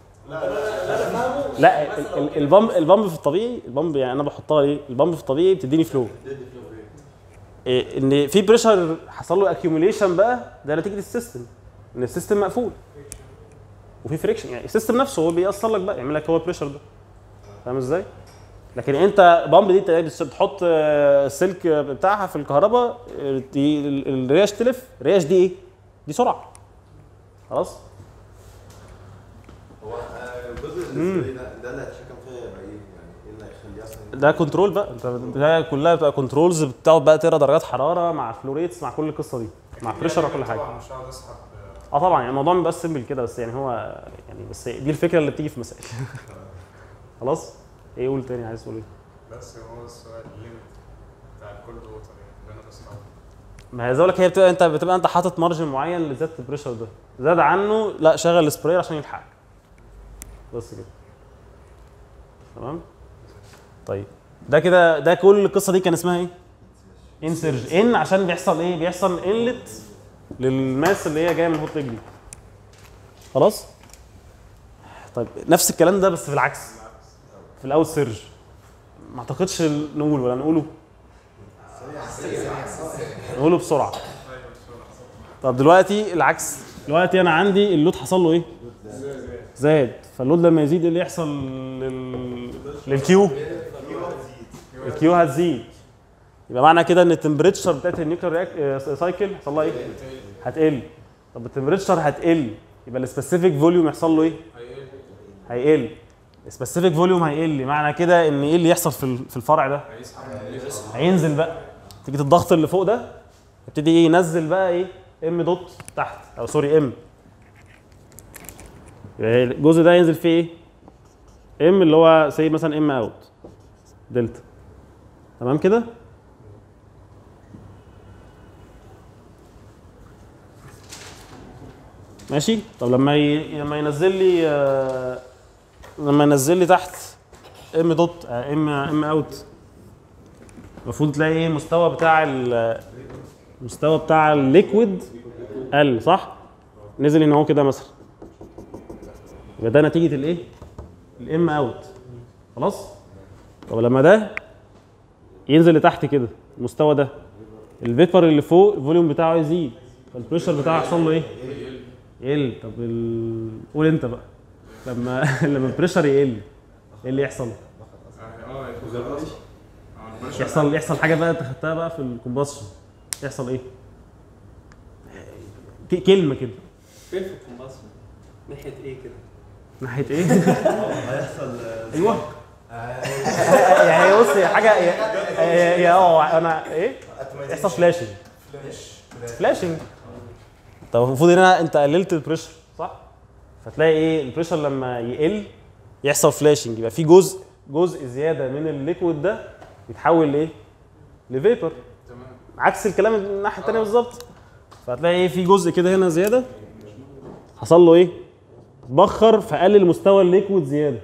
لا ال- ال- البامب البامب في الطبيعي البامب يعني انا بحطها ليه؟ البامب في الطبيعي بتديني فلو إيه ان في بريشر حصل له اكيوميليشن بقى ده نتيجه السيستم ان السيستم مقفول وفي فريكشن يعني السيستم نفسه هو بيأثر لك بقى يعمل لك هو البريشر ده فاهم ازاي؟ لكن انت بامب دي انت بتس- بتحط آه، السلك بتاعها في الكهرباء آه، دي- ال- الريش تلف الريش دي ايه؟ دي سرعه خلاص؟
هو آه، الجزء النسبي ده ده اللي هيتحكم فيها يبقى ايه؟ يعني ايه اللي هيخليه اصلا
ده كنترول بقى انت ده كلها بتبقى كنترولز بتقعد بقى تقرا درجات حراره مع فلوريتس مع كل القصه دي مع بريشر وكل حاجه
طبعا مش هقعد اسحب
اه طبعا يعني الموضوع مبقاش سيمبل كده بس يعني هو يعني بس دي الفكره اللي بتيجي في مسائل خلاص ايه قول تاني عايز تقول ايه
بس هو السؤال الليمت بتاع الكولد ووتر يعني اللي انا بسمعه
ما هي زي لك هي بتبقى انت بتبقى انت حاطط مارجن معين لزياده البريشر ده زاد عنه لا شغل السبراير عشان يلحقك بس كده تمام طيب ده كده ده كل القصه دي كان اسمها ايه انسرج ان عشان بيحصل ايه بيحصل انلت للماس اللي هي جايه من الهوت ليج دي خلاص طيب نفس الكلام ده بس في العكس في الاوت سيرج ما اعتقدش نقول ولا نقوله نقوله بسرعه طب دلوقتي العكس دلوقتي انا عندي اللود حصل له ايه زاد فاللود لما يزيد ايه اللي يحصل لل... للكيو الكيو هتزيد يبقى معنى كده ان التمبريتشر بتاعت النيوكلير سايكل حصل لها ايه هتقل طب التمبريتشر هتقل يبقى السبيسيفيك فوليوم يحصل له ايه هيقل السبيسيفيك فوليوم هيقل معنى كده ان ايه اللي يحصل في ال- في الفرع ده هينزل بقى تيجي الضغط اللي فوق ده يبتدي ايه ينزل بقى ايه ام دوت تحت او سوري ام يبقى الجزء ده ينزل فيه ايه ام اللي هو سي مثلا ام اوت دلتا تمام كده ماشي طب لما ي... لما ينزل لي آه، لما ينزل لي تحت ام دوت آه، ام ام اوت المفروض تلاقي ايه المستوى بتاع ال- المستوى بتاع الليكويد قل صح نزل ان هو كده مثلا يبقى ده نتيجه الايه الام اوت خلاص طب لما ده ينزل لتحت كده المستوى ده الفيبر اللي فوق الفوليوم بتاعه يزيد فالبريشر بتاعه يحصل له ايه يقل طب ال... قول انت بقى لما لما البريشر يقل ايه اللي يحصل
اه
يحصل يحصل حاجه بقى انت خدتها بقى في الكومباشن يحصل ايه ك- كلمه كده
فين في الكومباسون؟ ناحيه ايه كده؟
ناحيه ايه
هيحصل
ايوه يعني بص هي حاجه هي هي- هي اه انا ايه يحصل فلاشنج فلاشنج طب المفروض هنا انت قللت البريشر صح فتلاقي ايه البريشر لما يقل يحصل فلاشنج يبقى في جزء جزء زياده من الليكويد ده يتحول لايه لفيبر
تمام
عكس الكلام الناحيه الثانيه بالظبط فهتلاقي ايه في جزء كده هنا زياده حصل له ايه بخر فقلل مستوى الليكويد زياده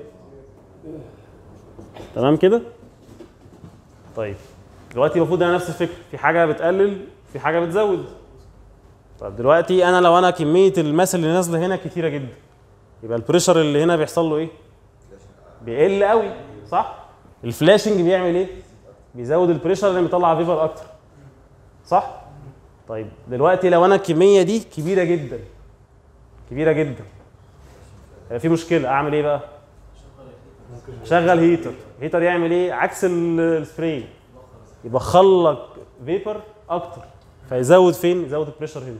تمام كده طيب دلوقتي المفروض انا نفس الفكره في حاجه بتقلل في حاجه بتزود طب دلوقتي انا لو انا كميه الماس اللي نازله هنا كتيره جدا يبقى البريشر اللي هنا بيحصل له ايه بيقل قوي صح الفلاشنج بيعمل ايه بيزود البريشر اللي بيطلع فيفر اكتر صح طيب دلوقتي لو انا الكميه دي كبيره جدا كبيره جدا هيبقى في مشكله اعمل ايه بقى شغل هيتر هيتر يعمل ايه عكس ال- السبراي يبخر لك فيبر اكتر فيزود فين يزود البريشر هنا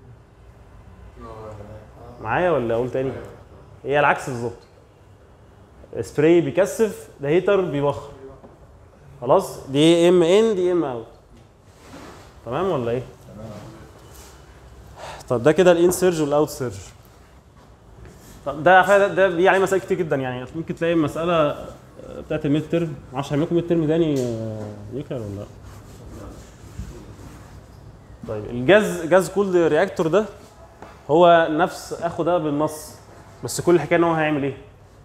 معايا ولا اقول تاني هي العكس بالظبط سبراي بيكثف ده هيتر بيبخر خلاص دي ام ان دي ام اوت تمام ولا ايه طب ده كده الان سيرج والاوت سيرج طب ده ده, ده بيجي عليه مسائل كتير جدا يعني ممكن تلاقي مساله آه، بتاعت الميد ترم معرفش هعمل لكم ميد ترم تاني آه، يكره ولا لا طيب الجاز جاز كول رياكتور ده هو نفس اخو ده بالنص بس كل الحكايه ان هو هيعمل ايه؟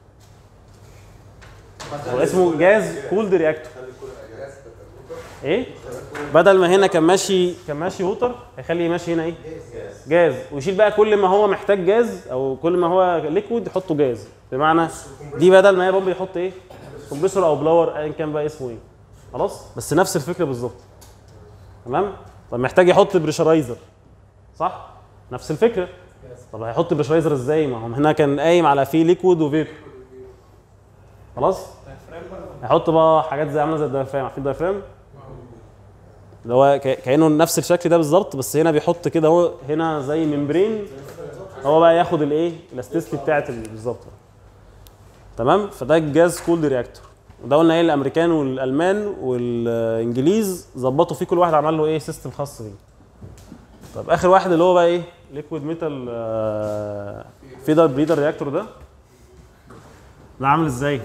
هو اسمه جاز كولد رياكتور ايه؟ بدل ما هنا كان ماشي كان ماشي ووتر هيخلي ماشي هنا ايه؟ جاز ويشيل بقى كل ما هو محتاج جاز او كل ما هو ليكويد يحطه جاز بمعنى دي بدل ما هي بومب يحط ايه؟ كومبريسور او بلور ايا كان بقى اسمه ايه خلاص بس نفس الفكره بالظبط تمام طب محتاج يحط بريشرايزر صح نفس الفكره طب هيحط بريشرايزر ازاي ما هو هنا كان قايم على فيه ليكويد وفيبر خلاص هيحط بقى حاجات زي عامله زي الدايفرام عارفين الدايفرام اللي هو ك- كانه نفس الشكل ده بالظبط بس هنا بيحط كده هو هنا زي ممبرين هو بقى ياخد الايه الاستيستي بتاعت ال- بالظبط تمام فده الجاز كولد رياكتور وده قلنا ايه الامريكان والالمان والانجليز ظبطوا فيه كل واحد عمل له ايه سيستم خاص بيه طب اخر واحد اللي هو بقى ايه ليكويد ميتال فيدر بريدر رياكتور ده ده عامل ازاي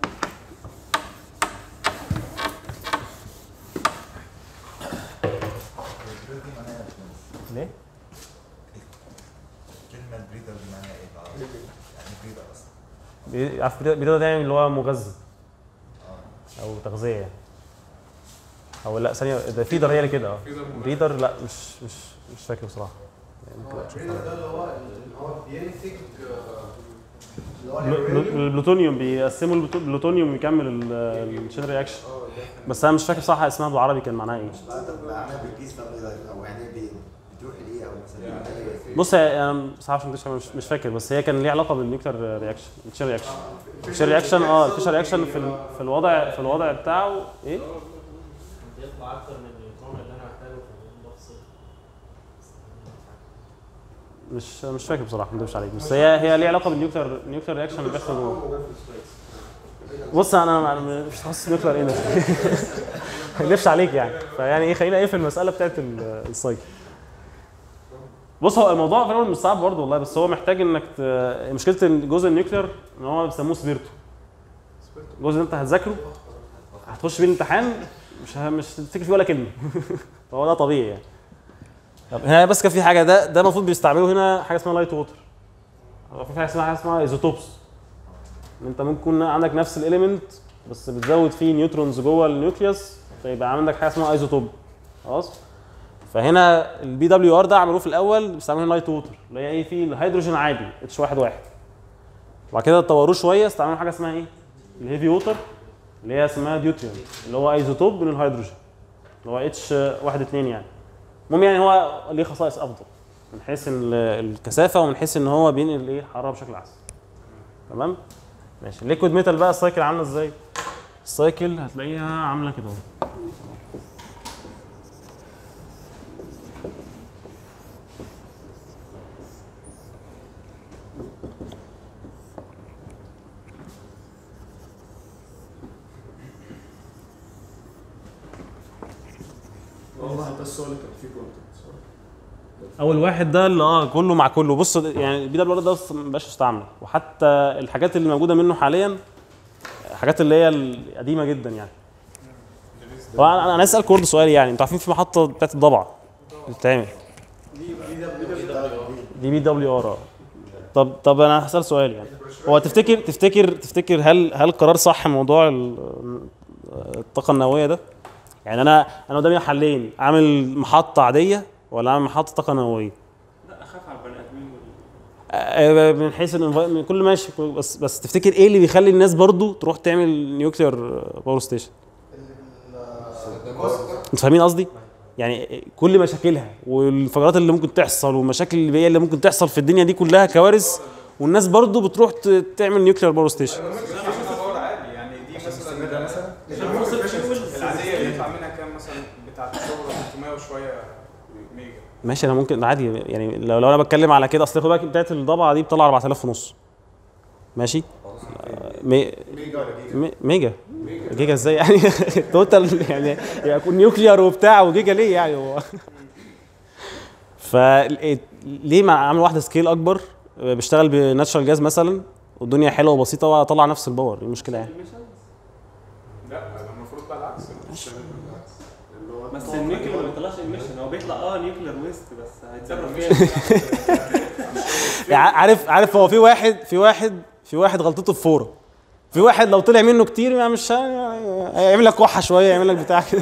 ليه
كلمة بريدر دي معناها ايه بقى؟ يعني بريدر اصلا
بي- عارف بريدر ده يعني اللي هو مغذي او تغذيه يعني او لا ثانيه ده فيدر هي اللي كده اه بريدر لا مش مش مش فاكر بصراحه يعني ممكن أشوفها.
البريدر ده اللي هو اللي هو بينتج اللي هو
بل-
اليورانيوم
البلوتونيوم بيقسموا البلوتو- البلوتونيوم يكمل ال- الشين رياكشن بس انا مش فاكر صح اسمها بالعربي كان معناها ايه
معناها بتقيس بقى او يعني بي- بتروح لايه او مثلا بتعمل إيه؟
بص هي- انا بصراحه مش مش مش فاكر بس هي كان ليها علاقه بالنيوكلير رياكشن الشين رياكشن الشين رياكشن اه الفيشر رياكشن في ال- في الوضع في الوضع بتاعه ايه
بيطلع اكتر من النيوترون اللي انا محتاجه في النفس
مش مش فاكر بصراحه ما اكذبش عليك بس هي هي ليها علاقه بالنيوكلير نيوكلير رياكشن اللي بيحصل جوه بص انا انا مش تخصص نيوكلير انرجي ما اكذبش عليك يعني فيعني ايه خلينا ايه في المساله بتاعت ال- السايكل بص هو الموضوع في الاول مش صعب برضه والله بس هو محتاج انك ت... مشكله الجزء النيوكلير ان هو بيسموه سبيرتو الجزء اللي انت هتذاكره هتخش بيه الامتحان مش ه... مش هتفتكر فيه ولا كلمه فهو ده طبيعي يعني طب هنا بس كان في حاجه ده ده المفروض بيستعملوا هنا حاجه اسمها لايت ووتر في حاجه اسمها حاجه اسمها ايزوتوبس ان انت ممكن يكون عندك نفس الاليمنت بس بتزود فيه نيوترونز جوه النيوكليوس فيبقى عندك حاجه اسمها ايزوتوب خلاص فهنا البي دبليو ار ده عملوه في الاول بيستعملوا لايت ووتر اللي هي ايه فيه الهيدروجين عادي اتش واحد واحد وبعد كده اتطوروه شويه استعملوا حاجه اسمها ايه الهيفي ووتر اللي هي اسمها ديوتريوم اللي هو ايزوتوب من الهيدروجين اللي هو اتش واحد اتنين يعني المهم يعني هو ليه خصائص افضل من حيث ال- الكثافه ومن حيث ان هو بينقل ايه حراره بشكل احسن تمام ماشي الليكويد ميتال بقى السايكل عامله ازاي السايكل هتلاقيها عامله كده اهو
والله ده السؤال اللي كان فيه كونتنت
اول واحد ده اللي اه كله مع كله بص ده- يعني البي دبليو ده اصلا ما بقاش يستعمل وحتى الحاجات اللي موجوده منه حاليا حاجات اللي هي القديمه جدا يعني هو انا انا عايز اسالكم برضه سؤال يعني انتوا عارفين في محطه بتاعت الضبعه اللي بتتعمل دي بي دبليو ار طب طب انا هسال سؤال يعني هو تفتكر تفتكر تفتكر هل هل القرار صح موضوع ال- الطاقه النوويه ده؟ يعني انا انا قدامي حلين اعمل محطه عاديه ولا اعمل محطه طاقه نوويه؟
لا اخاف على البني ادمين وال-
آه، من حيث الانفايرمنت كل ماشي كل- بس بس تفتكر ايه اللي بيخلي الناس برضو تروح تعمل نيوكلير باور ستيشن؟ انتوا فاهمين قصدي؟ يعني كل مشاكلها والانفجارات اللي ممكن تحصل والمشاكل البيئيه اللي ممكن تحصل في الدنيا دي كلها كوارث والناس برضو بتروح ت- تعمل نيوكلير باور ستيشن
عادي يعني دي مثلا ده مثلا العاديه اللي يطلع منها كام مثلا بتاعت الثوره 300 وشويه ميجا
ماشي انا ممكن عادي يعني لو, لو انا بتكلم على كده اصل خد بالك بتاعت الضبعه دي بتطلع 4000 ونص ماشي مي... مي- ميجا جيجا ازاي يعني توتال يعني يكون نيوكليار وبتاع وجيجا ليه يعني هو ف ليه ما اعمل واحده سكيل اكبر بيشتغل بناتشرال جاز مثلا والدنيا حلوه وبسيطه واطلع نفس الباور ايه المشكله يعني
لا المفروض بقى العكس
بس النيوكلير ما بيطلعش ايميشن هو بيطلع اه نيوكلير ويست بس هيتصرف فيها
يعني عارف عارف هو في واحد في واحد في واحد غلطته في فوره في واحد لو طلع منه كتير ما مش ه- هيعمل لك وحه شويه يعمل لك بتاع كده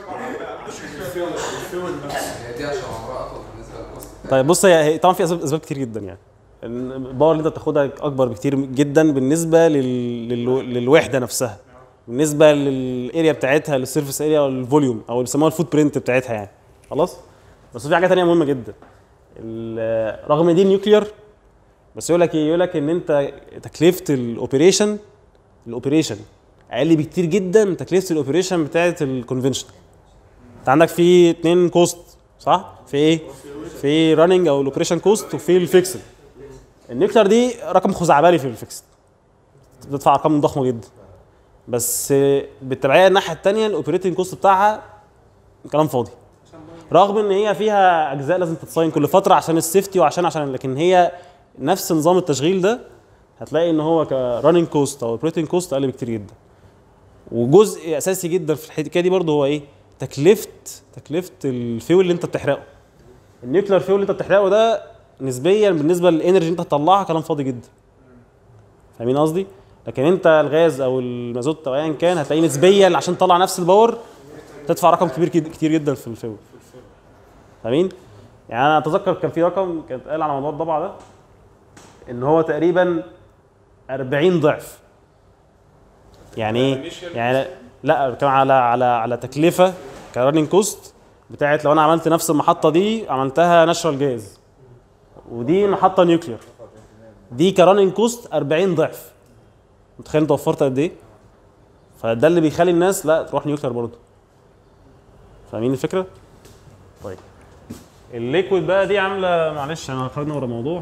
هي دي عشان عمرها اطول بالنسبه للكوست
طيب بص هي هي طبعا في اسباب اسباب كتير جدا يعني إن الباور اللي انت بتاخدها اكبر بكتير جدا بالنسبه لل... لل... للوحده نفسها بالنسبه للاريا بتاعتها للسيرفيس اريا والفوليوم او اللي بيسموها الفوت برنت بتاعتها يعني خلاص بس في حاجه تانية مهمه جدا ال- رغم ان دي نيوكلير بس يقول لك ايه يقول لك ان انت تكلفه الاوبريشن الاوبريشن اقل بكتير جدا من تكلفه الاوبريشن بتاعت الكونفنشن انت عندك في اتنين كوست صح في ايه في راننج او الاوبريشن كوست وفي الفيكسد النيوكلير دي رقم خزعبلي في الفيكسد بتدفع ارقام ضخمه جدا بس بالتبعيه الناحيه الثانيه الاوبريتنج كوست بتاعها كلام فاضي رغم ان هي فيها اجزاء لازم تتصين كل فتره عشان السيفتي وعشان عشان لكن هي نفس نظام التشغيل ده هتلاقي ان هو كراننج كوست او اوبريتنج كوست اقل بكتير جدا وجزء اساسي جدا في الحكايه دي برضه هو ايه تكلفه تكلفه الفيول اللي انت بتحرقه النيوكلير فيول اللي انت بتحرقه ده نسبيا بالنسبه للانرجي اللي انت هتطلعها كلام فاضي جدا فاهمين قصدي لكن انت الغاز او المازوت او ايا كان هتلاقيه نسبيا عشان تطلع نفس الباور تدفع رقم كبير كد- كتير جدا في الفيول فاهمين يعني انا اتذكر كان في رقم كان اتقال على موضوع الضبعه ده ان هو تقريبا 40 ضعف يعني ايه يعني لا بتكلم على على على تكلفه كراننج كوست بتاعت لو انا عملت نفس المحطه دي عملتها ناتشرال جاز ودي محطه نيوكلير دي كراننج كوست 40 ضعف متخيل انت وفرت قد ايه فده اللي بيخلي الناس لا تروح نيوكلير برضه فاهمين الفكره طيب الليكويد بقى دي عامله معلش انا خرجنا ورا الموضوع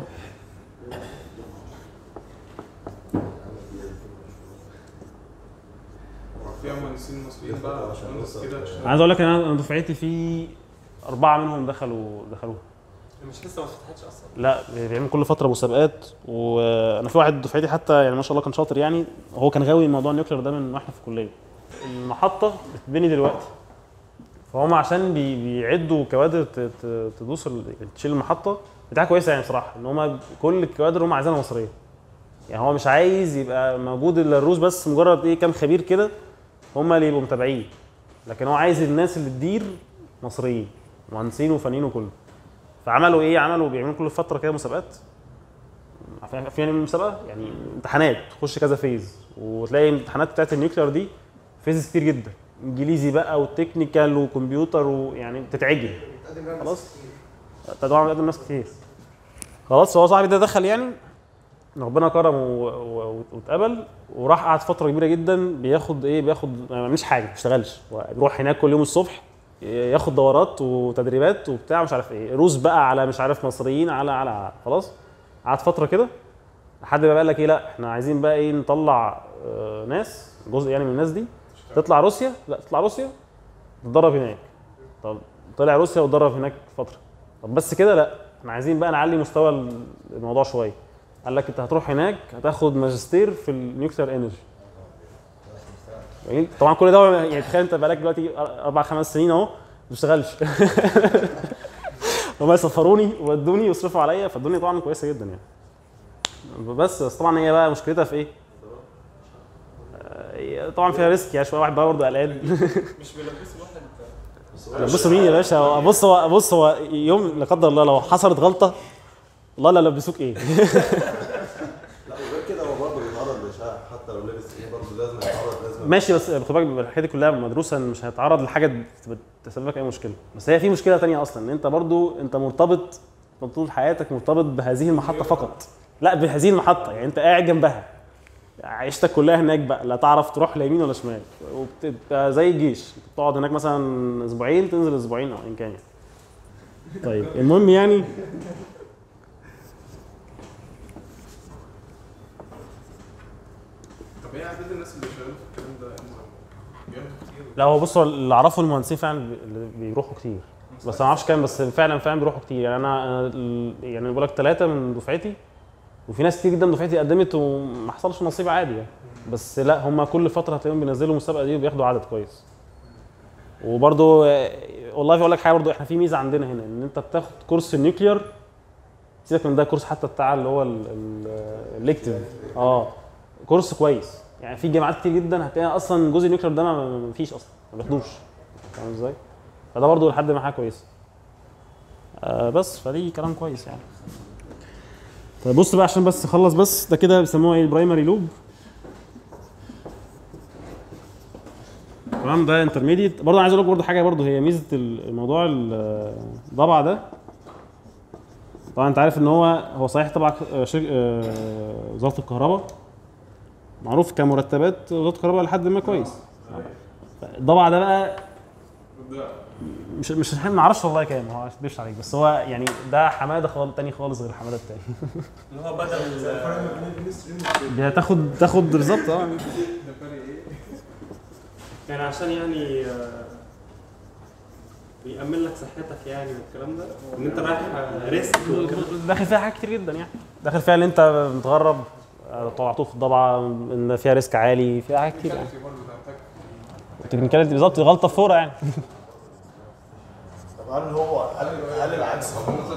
فيها مهندسين مصريين بقى باشمهندس كده اشتغل.
عايز اقول لك ان انا أنا دفعتي في اربعه منهم دخلوا دخلوها
مش لسه ما فتحتش اصلا
لا بيعمل كل فتره مسابقات وانا في واحد دفعتي حتى يعني ما شاء الله كان شاطر يعني هو كان غاوي موضوع النيوكلير ده من واحنا في الكليه المحطه بتتبني دلوقتي فهم عشان بي بيعدوا كوادر ت- ت- تدوس ال- تشيل المحطه بتاعها كويسه يعني بصراحه ان هم كل الكوادر هم عايزينها مصريه يعني هو مش عايز يبقى موجود الا الروس بس مجرد ايه كام خبير كده هم اللي يبقوا متابعين لكن هو عايز الناس اللي تدير مصريين مهندسين وفنيين وكله فعملوا ايه عملوا بيعملوا كل فتره كده مسابقات عارفين عارفين يعني إيه مسابقه يعني امتحانات تخش كذا فيز وتلاقي الامتحانات بتاعت النيوكلير دي فيز كتير جدا انجليزي بقى وتكنيكال وكمبيوتر ويعني تتعجب خلاص طبعا بيقدم ناس كتير خلاص هو صاحبي ده دخل يعني ربنا كرمه و- و- واتقبل وراح قعد فتره كبيره جدا بياخد ايه بياخد ما بيعملش حاجه ما بيشتغلش هو بيروح هناك كل يوم الصبح ياخد دورات وتدريبات وبتاع مش عارف ايه روس بقى على مش عارف مصريين على على, على. خلاص قعد فتره كده لحد ما قال لك ايه لا احنا عايزين بقى ايه نطلع آه ناس جزء يعني من الناس دي تطلع روسيا لا تطلع روسيا تتدرب هناك طب طلع روسيا واتدرب هناك فتره طب بس كده لا احنا عايزين بقى نعلي مستوى الموضوع شويه قال لك انت هتروح هناك هتاخد ماجستير في النيوكلير انرجي جميل؟ طبعا كل ده يعني تخيل انت بقالك دلوقتي اربع خمس سنين اهو ما بتشتغلش هم يسفروني وودوني ويصرفوا عليا فالدنيا طبعا كويسه جدا يعني بس بس طبعا هي بقى مشكلتها في ايه؟ آه، هي طبعا فيها ريسك يعني شويه واحد بقى برضه قلقان
مش بيلبسوا واحد
بص مين يا باشا هو- بص هو بص هو يوم لا قدر الله لو حصلت غلطه الله لا لبسوك ايه
لا وغير كده هو برضه بيتعرض لاشعاع حتى لو لابس ايه برضه لازم يتعرض لازم
ماشي بس خد بالك الحاجات دي كلها مدروسه ان مش هيتعرض لحاجه تبقى تسبب لك اي مشكله بس هي في مشكله تانية اصلا ان انت برضو انت مرتبط طول حياتك مرتبط بهذه المحطه فقط لا بهذه المحطه يعني انت قاعد جنبها عيشتك كلها هناك بقى لا تعرف تروح لا يمين ولا شمال وبتبقى زي الجيش بتقعد هناك مثلا اسبوعين تنزل اسبوعين او ان كان يعني طيب المهم يعني
طب ايه عدد الناس اللي شغالين في الكلام ده بياخدوا كتير
لا هو بص هو اللي اعرفه المهندسين فعلا بي- اللي بيروحوا كتير بس ما اعرفش كام بس فعلا فعلا بيروحوا كتير يعني انا أنا ال- يعني بقول لك ثلاثه من دفعتي وفي ناس كتير جدا من دفعتي قدمت وما حصلش نصيب عادي يعني بس لا هم كل فتره هتلاقيهم بينزلوا المسابقه دي وبياخدوا عدد كويس وبرضو آه، والله اقول لك حاجه برضو احنا في ميزه عندنا هنا ان انت بتاخد كورس النيوكلير سيبك من ده كورس حتى بتاع اللي هو الالكتيف اه كورس كويس يعني في جامعات كتير جدا هتلاقيها اصلا جزء النيوكلير ده ما ما فيش اصلا ما بياخدوش فاهم ازاي؟ فده برضو لحد ما حاجه كويسه آه بس فدي كلام كويس يعني طيب بص بقى عشان بس اخلص بس ده كده بيسموها ايه البرايمري لوب تمام ده انترميديت برضه عايز اقول لك برضه حاجه برضه هي ميزه الموضوع الضبع ده طبعا انت عارف ان هو هو صحيح طبعا شركه آه، وزاره الكهرباء معروف كمرتبات وزاره الكهرباء لحد ما كويس الضبع ده بقى
ده
مش مش ما نعرفش والله كام هو مش عليك بس هو يعني ده حماده خالص تاني خالص غير الحماده التاني
اللي هو بدل
هتاخد تاخد بالظبط اه
ده فرق ايه؟
يعني عشان يعني آه، بيأمن لك صحتك يعني والكلام ده ان انت رايح آه، ريسك والكلام ده.
داخل فيها حاجات كتير جدا يعني داخل فيها ان انت متغرب آه، طلعتوه في الضبعه ان فيها ريسك عالي فيها حاجات كتير يعني
في برضه ده محتاج
التكنيكاليتي بالظبط غلطه فوره يعني
طب هل هو هل هل العكس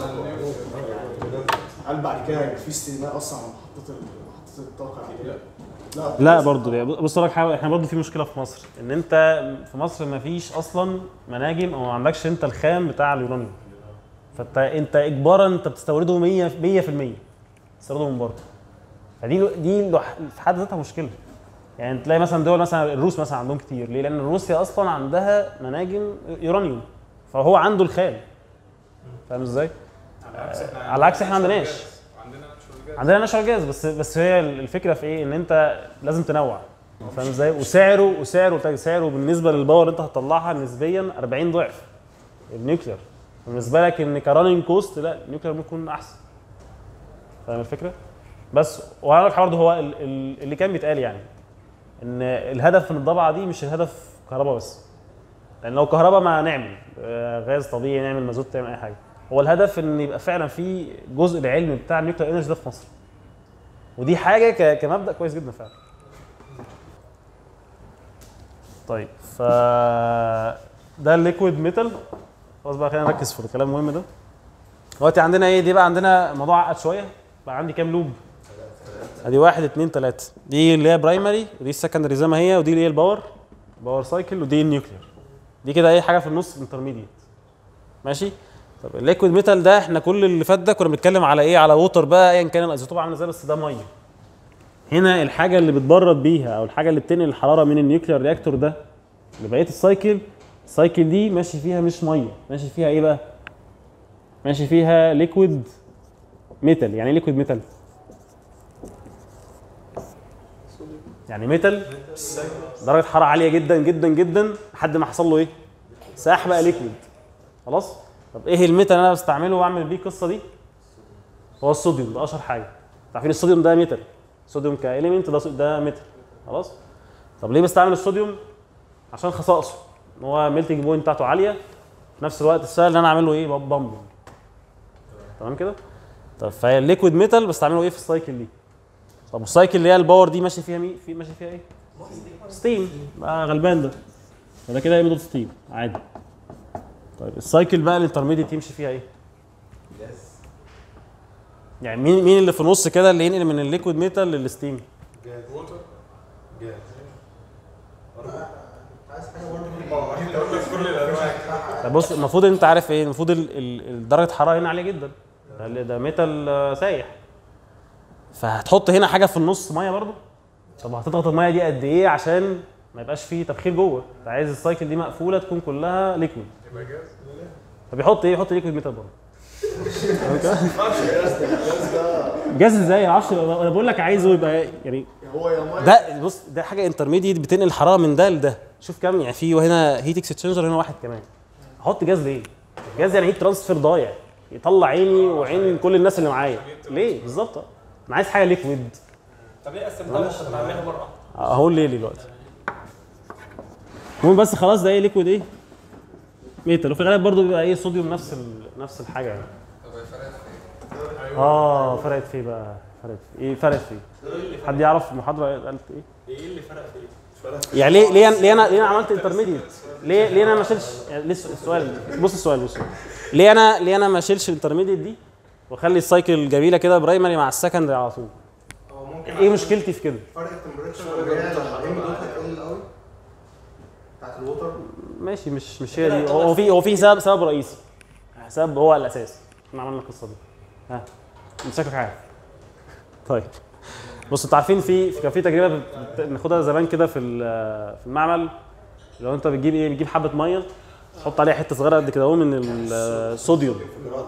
هل بعد كده هيبقى في استثناء اصلا على محطه ال- محطه الطاقه العاديه؟ لا
لا برضه يعني بص أقول لك حاجه احنا برضه في مشكله في مصر ان انت في مصر ما فيش اصلا مناجم او ما عندكش انت الخام بتاع اليورانيوم فانت انت اجبارا انت بتستورده 100 100% تستورده من بره فدي دي لوح- في حد ذاتها مشكله يعني تلاقي مثلا دول مثلا الروس مثلا عندهم كتير ليه؟ لان روسيا اصلا عندها مناجم يورانيوم فهو عنده الخال فاهم ازاي؟
على عكس احنا
على عكس إحنا عندناش.
عندنا ناتشورال جاز
عندنا ناشونال جاز بس بس هي الفكره في ايه؟ ان انت لازم تنوع فاهم ازاي؟ وسعره وسعره سعره بالنسبه للباور اللي انت هتطلعها نسبيا 40 ضعف النيوكلير بالنسبه لك ان كرانينج كوست لا النيوكلير ممكن يكون احسن فاهم الفكره؟ بس وانا الحوار ده هو ال- ال- اللي كان بيتقال يعني ان الهدف من الضبعه دي مش الهدف كهرباء بس لان لو كهرباء ما نعمل آه، غاز طبيعي نعمل مازوت نعمل اي حاجه هو الهدف ان يبقى فعلا في جزء العلمي بتاع النيوكلير انرجي ده في مصر ودي حاجه ك- كمبدا كويس جدا فعلا طيب ف ده الليكويد ميتال خلاص بقى خلينا نركز في الكلام المهم ده دلوقتي عندنا ايه دي بقى عندنا موضوع عقد شويه بقى عندي كام لوب ادي واحد اتنين تلاته دي اللي هي برايمري ودي السكندري زي ما هي ودي اللي هي الباور باور سايكل ودي النيوكلير دي كده اي حاجه في النص انترميديت ماشي طب الليكويد ميتال ده احنا كل اللي فات ده كنا بنتكلم على ايه على ووتر بقى ايا كان الايزوتوب عامل ازاي بس ده ميه هنا الحاجه اللي بتبرد بيها او الحاجه اللي بتنقل الحراره من النيوكلير رياكتور ده لبقيه السايكل السايكل دي ماشي فيها مش ميه ماشي فيها ايه بقى ماشي فيها ليكويد ميتال يعني ايه ليكويد ميتال يعني ميتال درجه حراره عاليه جدا جدا جدا لحد ما حصل له ايه ساح بقى ليكويد خلاص طب ايه الميتال اللي انا بستعمله واعمل بيه القصه دي هو الصوديوم ده اشهر حاجه عارفين الصوديوم ده ميتال الصوديوم كاليمنت ده ده ميتال خلاص طب ليه بستعمل الصوديوم عشان خصائصه ان هو ميلتنج بوينت بتاعته عاليه في نفس الوقت السهل ان انا اعمل له ايه بامب تمام كده طب فهي الليكويد ميتال بستعمله ايه في السايكل دي طب السايكل اللي هي الباور دي ماشي فيها مين في ماشي فيها ايه ستيم بقى غلبان ده فده كده يمدد ستيم عادي طيب السايكل بقى الانترميديت يمشي فيها ايه يعني مين مين اللي في النص كده اللي ينقل من الليكويد ميتال للستيم
جاز جاز
عايز حاجه برضه
كل الانواع
طب بص المفروض انت عارف ايه المفروض ال- ال- ال- درجه الحراره هنا عاليه جدا ده, ده ميتال آه، سايح فهتحط هنا حاجه في النص ميه برضو طب هتضغط الميه دي قد ايه عشان ما يبقاش فيه تبخير جوه انت عايز السايكل دي مقفوله تكون كلها ليكويد
يبقى جاز
فبيحط ايه يحط ليكويد ميتال برضه جاز ازاي ما اعرفش انا بقول لك عايزه يبقى يعني
هو يا ميه
ده بص ده حاجه انترميديت بتنقل الحراره من ده لده شوف كام يعني في هنا هيت اكسشينجر هنا واحد كمان احط جاز ليه؟ جاز يعني هيت ترانسفير ضايع يطلع عيني وعين كل الناس اللي معايا ليه بالظبط انا عايز حاجه ليكويد
طب ايه قسمتها ممكن تعملها مره
هقول ليه دلوقتي المهم بس خلاص ده ايه ليكويد ايه ميتال وفي الغالب برضه بيبقى ايه صوديوم نفس ال... نفس الحاجه يعني
طب هي فرقت في ايه؟
اه فرقت فيه بقى فرقت فيه ايه فرقت فيه حد يعرف المحاضره قالت ايه
ايه اللي فرق في ايه؟
يعني ليه ليه أنا- ليه انا ليه انا عملت انترميديت؟ ليه ليه انا ما شيلش يعني ليه الس- السؤال بص السؤال بص ليه انا ليه انا ما اشيلش الانترميديت دي واخلي السايكل جميله كده برايمري مع السكندري على طول؟
هو ممكن
ايه مشكلتي في كده؟
فرق التمبريتشر اللي هي الام دوت هتقل قوي بتاعت الوتر
ماشي مش مش هي دي هو هو في هو في سبب سبب رئيسي سبب هو الاساس احنا عملنا القصه دي ها انت شكلك عارف طيب بصوا انتوا عارفين في في- كان في تجربه بت- بت- بناخدها زمان كده في ال- في المعمل لو انت بتجيب ايه بتجيب حبه ميه تحط عليها حته صغيره قد كده اهو من الصوديوم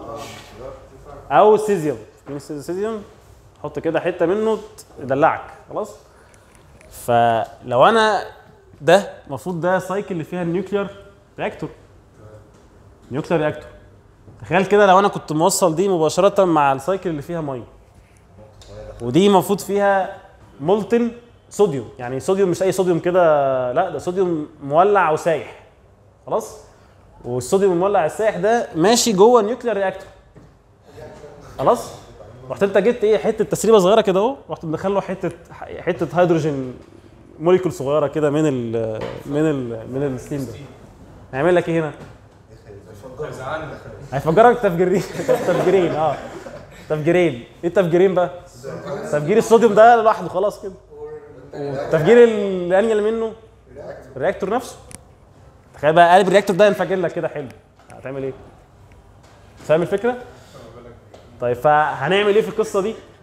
او السيزيوم فاكرين السيز- السيزيوم حط كده حته منه يدلعك خلاص فلو انا ده المفروض ده سايكل اللي فيها النيوكلير رياكتور نيوكلير رياكتور تخيل كده لو انا كنت موصل دي مباشره مع السايكل اللي فيها ميه ودي المفروض فيها مولتن صوديوم يعني صوديوم مش اي صوديوم كده لا ده صوديوم مولع وسايح خلاص والصوديوم المولع السايح ده ماشي جوه النيوكلير رياكتور خلاص رحت انت جبت ايه حته تسريبه صغيره كده اهو رحت مدخل له حته حته هيدروجين موليكول صغيره كده من ال من ال من الستيم ده هيعمل لك ايه هنا؟
زعلنا
هيفجرك تفجيرين تفجيرين اه تفجيرين ايه التفجيرين بقى؟ تفجير الصوديوم ده لوحده خلاص كده والتفجير الانيل منه الرياكتور نفسه تخيل بقى قالب الرياكتور ده ينفجر لك كده حلو هتعمل ايه؟ فاهم الفكره؟ طيب فهنعمل ايه في القصه دي؟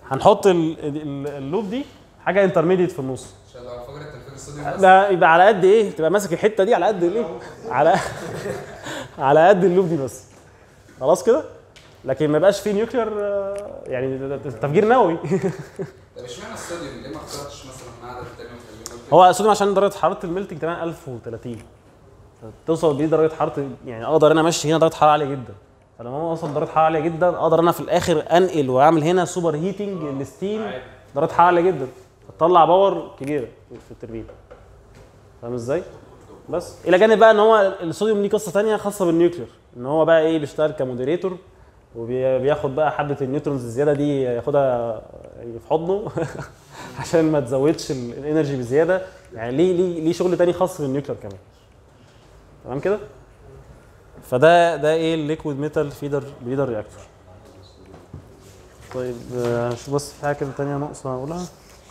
هنحط ال- ال- اللوب دي حاجه انترميديت في النص
عشان لو فجر التلفزيون الصوديوم بس
ده يبقى على قد ايه تبقى ماسك الحته دي على قد الايه على على قد اللوب دي بس خلاص كده لكن ما يبقاش فيه نيوكلير آه، يعني ده- ده تفجير نووي
طب اشمعنى الصوديوم ليه ما اخترتش مثلا معدن تاني وخليهم
هو الصوديوم عشان درجه حراره الميلتنج تمام 1030 توصل بيه درجه حراره يعني اقدر انا امشي هنا درجه حراره عاليه جدا فلما اوصل درجه حراره عاليه جدا اقدر انا في الاخر انقل واعمل هنا سوبر هيتنج الستيم درجه حراره عاليه جدا تطلع باور كبيره في التربين فاهم ازاي؟ بس الى جانب بقى ان هو الصوديوم ليه قصه ثانيه خاصه بالنيوكلير ان هو بقى ايه بيشتغل كمودريتور وبياخد بقى حبه النيوترونز الزياده دي ياخدها في حضنه عشان ما تزودش ال- الانرجي بزياده يعني ليه ليه ليه شغل تاني خاص بالنيوكلير كمان تمام كده فده ده ايه الليكويد ميتال فيدر بريدر رياكتور طيب آه، شوف بس في حاجه كده تانية ناقصه اقولها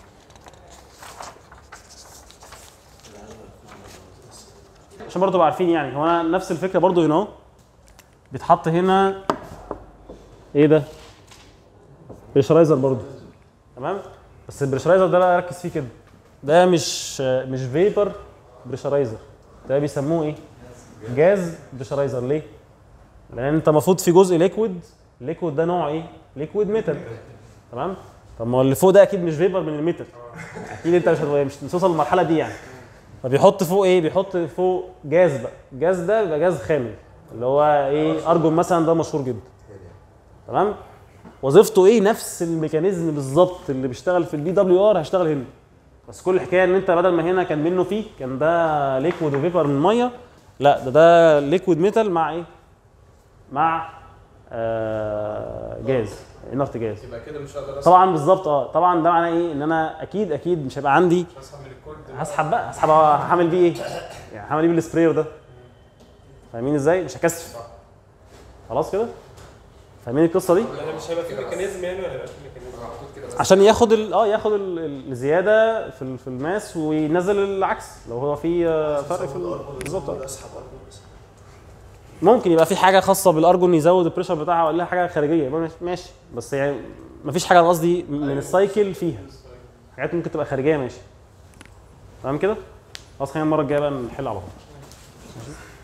عشان برضه تبقوا عارفين يعني هو انا نفس الفكره برضه هنا اهو بيتحط هنا ايه ده؟ بريشرايزر برضه تمام؟ بس البريشرايزر ده بقى ركز فيه كده ده مش مش فيبر بريشرايزر ده بيسموه ايه؟ جاز بريشرايزر ليه؟ لان انت المفروض في جزء ليكويد الليكويد ده نوع ايه؟ ليكويد ميتال تمام؟ طب ما هو اللي فوق ده اكيد مش فيبر من الميتال اكيد انت مش هت- مش توصل للمرحله دي يعني فبيحط فوق ايه؟ بيحط فوق جاز بقى الجاز ده بيبقى جاز خامل اللي هو ايه؟ ارجون مثلا ده مشهور جدا تمام؟ وظيفته ايه نفس الميكانيزم بالظبط اللي بيشتغل في البي دبليو ار هيشتغل هنا بس كل الحكايه ان انت بدل ما هنا كان منه فيه كان ده ليكويد وفيبر من ميه لا ده ده ليكويد ميتال مع ايه مع آه جاز انرت جاز
يبقى كده مش هقدر
طبعا بالظبط اه طبعا ده معناه ايه ان انا اكيد اكيد مش هيبقى عندي
اسحب من الكود
هسحب بقى هسحب هعمل بيه ايه يعني هعمل ايه بالسبراير ده فاهمين ازاي مش هكثف خلاص كده فاهمين القصه دي
يعني مش هيبقى في ميكانيزم يعني ولا هيبقى في ميكانيزم؟
محطوط كده بس
عشان ياخد ال... اه ياخد ال- ال- الزياده في ال- في الماس وينزل العكس لو هو في آه، فرق في ال- بالظبط آه.
اسحب ارجون بس
ممكن يبقى في حاجه خاصه بالارجون يزود البريشر بتاعها ولا حاجه خارجيه يبقى ماشي- ماشي بس يعني مفيش حاجه أنا قصدي من السايكل فيها حاجات ممكن تبقى خارجيه ماشي تمام كده خلاص خلينا المره الجايه بقى نحل على طول ماشي؟